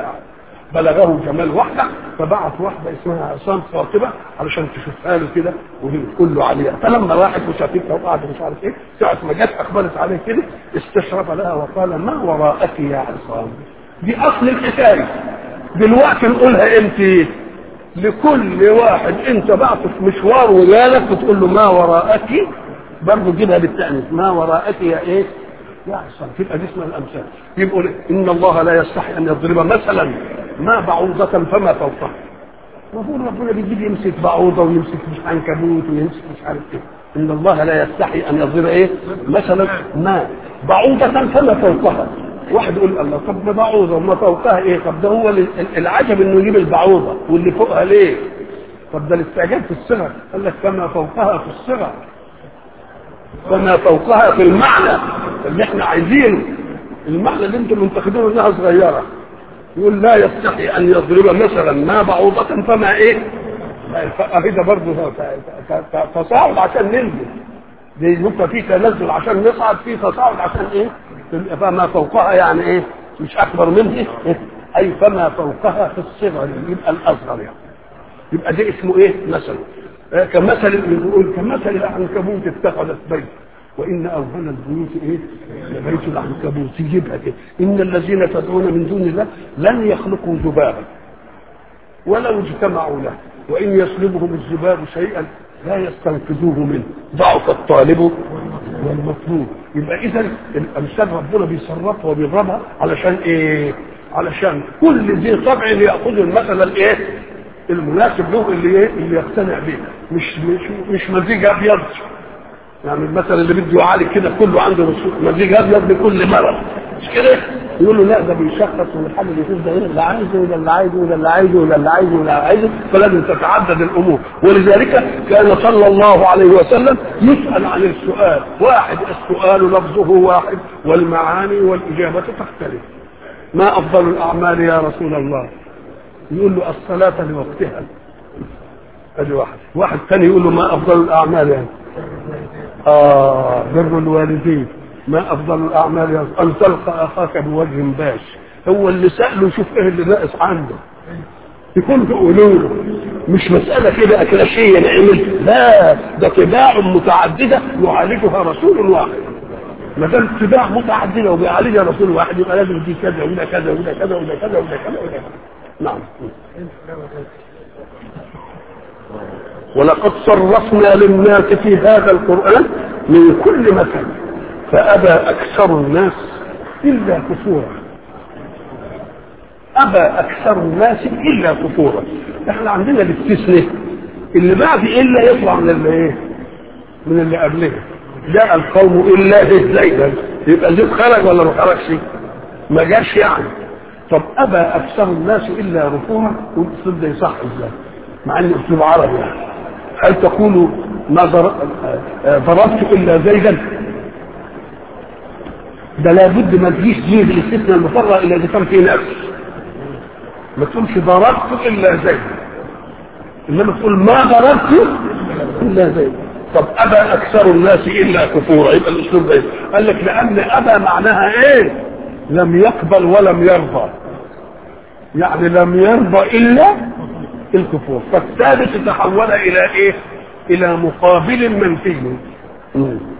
بلغه جمال واحده فبعت واحده اسمها عصام خاطبه علشان تشوفها له كده وهي تقول له عليها فلما راحت وشافتها وقعدت مش عارف ايه ساعه ما جت اقبلت عليه كده استشرف لها وقال ما وراءك يا عصام دي اصل الحكايه دلوقتي نقولها امتى لكل واحد انت بعته في مشوار وجالك وتقول له ما وراءك برضه جيبها بالتأنيث ما وراءك يا ايه يا عصام تبقى دي اسمها الامثال يبقوا ان الله لا يستحي ان يضرب مثلا ما بعوضة فما فوقها المفروض ربنا بيجيب يمسك بعوضة ويمسك مش عنكبوت ويمسك مش عارف ايه ان الله لا يستحي ان يضرب ايه مثلا ما بعوضة فما فوقها واحد يقول الله طب ما بعوضة وما فوقها ايه طب ده هو ال- العجب انه يجيب البعوضة واللي فوقها ليه طب ده الاستعجال في الصغر قال لك فما فوقها في الصغر فما فوقها في المعنى اللي احنا عايزينه المعنى اللي انتم منتقدينه انها صغيره يقول لا يستحي ان يضرب مثلا ما بعوضة فما ايه اهي ده برضه تصاعد عشان ننزل دي يبقى في تنزل عشان نصعد في تصاعد عشان ايه فما فوقها يعني ايه مش اكبر منه إيه؟ اي فما فوقها في الصغر يبقى الاصغر يعني يبقى ده اسمه ايه مثل آه كمثل يقول كمثل العنكبوت اتخذت بيت وان اوهن البيوت ايه لبيت العنكبوت يجيبها كده ان الذين تدعون من دون الله لن يخلقوا ذبابا ولو اجتمعوا له وان يسلبهم الذباب شيئا لا يستنقذوه منه ضعف الطالب والمطلوب يبقى اذا الامثال ربنا بيصرفها وبيضربها علشان ايه علشان كل ذي طبع ياخذ المثل الايه المناسب له اللي ايه اللي يقتنع به مش مش مش مزيج ابيض يعني المثل اللي بده يعالج كده كله عنده مزيج ابيض لكل مرض مش كده يقول له لا ده بيشخص ويحلل يشوف ده اللي عايزه وده اللي عايزه وده اللي عايزه وده اللي عايزه وده اللي عايزه فلازم تتعدد الامور ولذلك كان صلى الله عليه وسلم يسال عن السؤال واحد السؤال لفظه واحد والمعاني والاجابه تختلف ما افضل الاعمال يا رسول الله يقول له الصلاه لوقتها ادي واحد واحد ثاني يقول له ما افضل الاعمال يعني اه بر الوالدين ما افضل الاعمال يا ان تلقى اخاك بوجه باش هو اللي ساله يشوف ايه اللي ناقص عنده يكون تقولوا له مش مسألة كده أكلاشية نعمل لا ده تباع متعددة يعالجها رسول واحد ما دام اتباع متعددة وبيعالجها رسول واحد يبقى لازم دي كذا وده كذا وده كذا وده كذا وده كذا وده كذا نعم ولقد صرفنا للناس في هذا القرآن من كل مثل فأبى أكثر الناس إلا كفورا أبى أكثر الناس إلا كفورا إحنا عندنا الاستثناء اللي بعد إلا يطلع من اللي إيه من اللي قبله جاء القوم إلا زيدا يبقى زيد خرج ولا ما خرجش ما جاش يعني طب أبى أكثر الناس إلا كفورا والأسلوب ده يصح إزاي مع إن أسلوب عربي يعني هل تقول ما ضربت إلا زيدا ده لابد ما تجيش زيد الاستثناء المفرغ الا اذا كان في نفس ما تقولش ضربت الا زيد انما تقول ما ضربت الا زيد طب ابى اكثر الناس الا كفورا يبقى الاسلوب ده قال لك لان ابى معناها ايه لم يقبل ولم يرضى يعني لم يرضى الا الكفور فالثابت تحول الى ايه الى مقابل منفي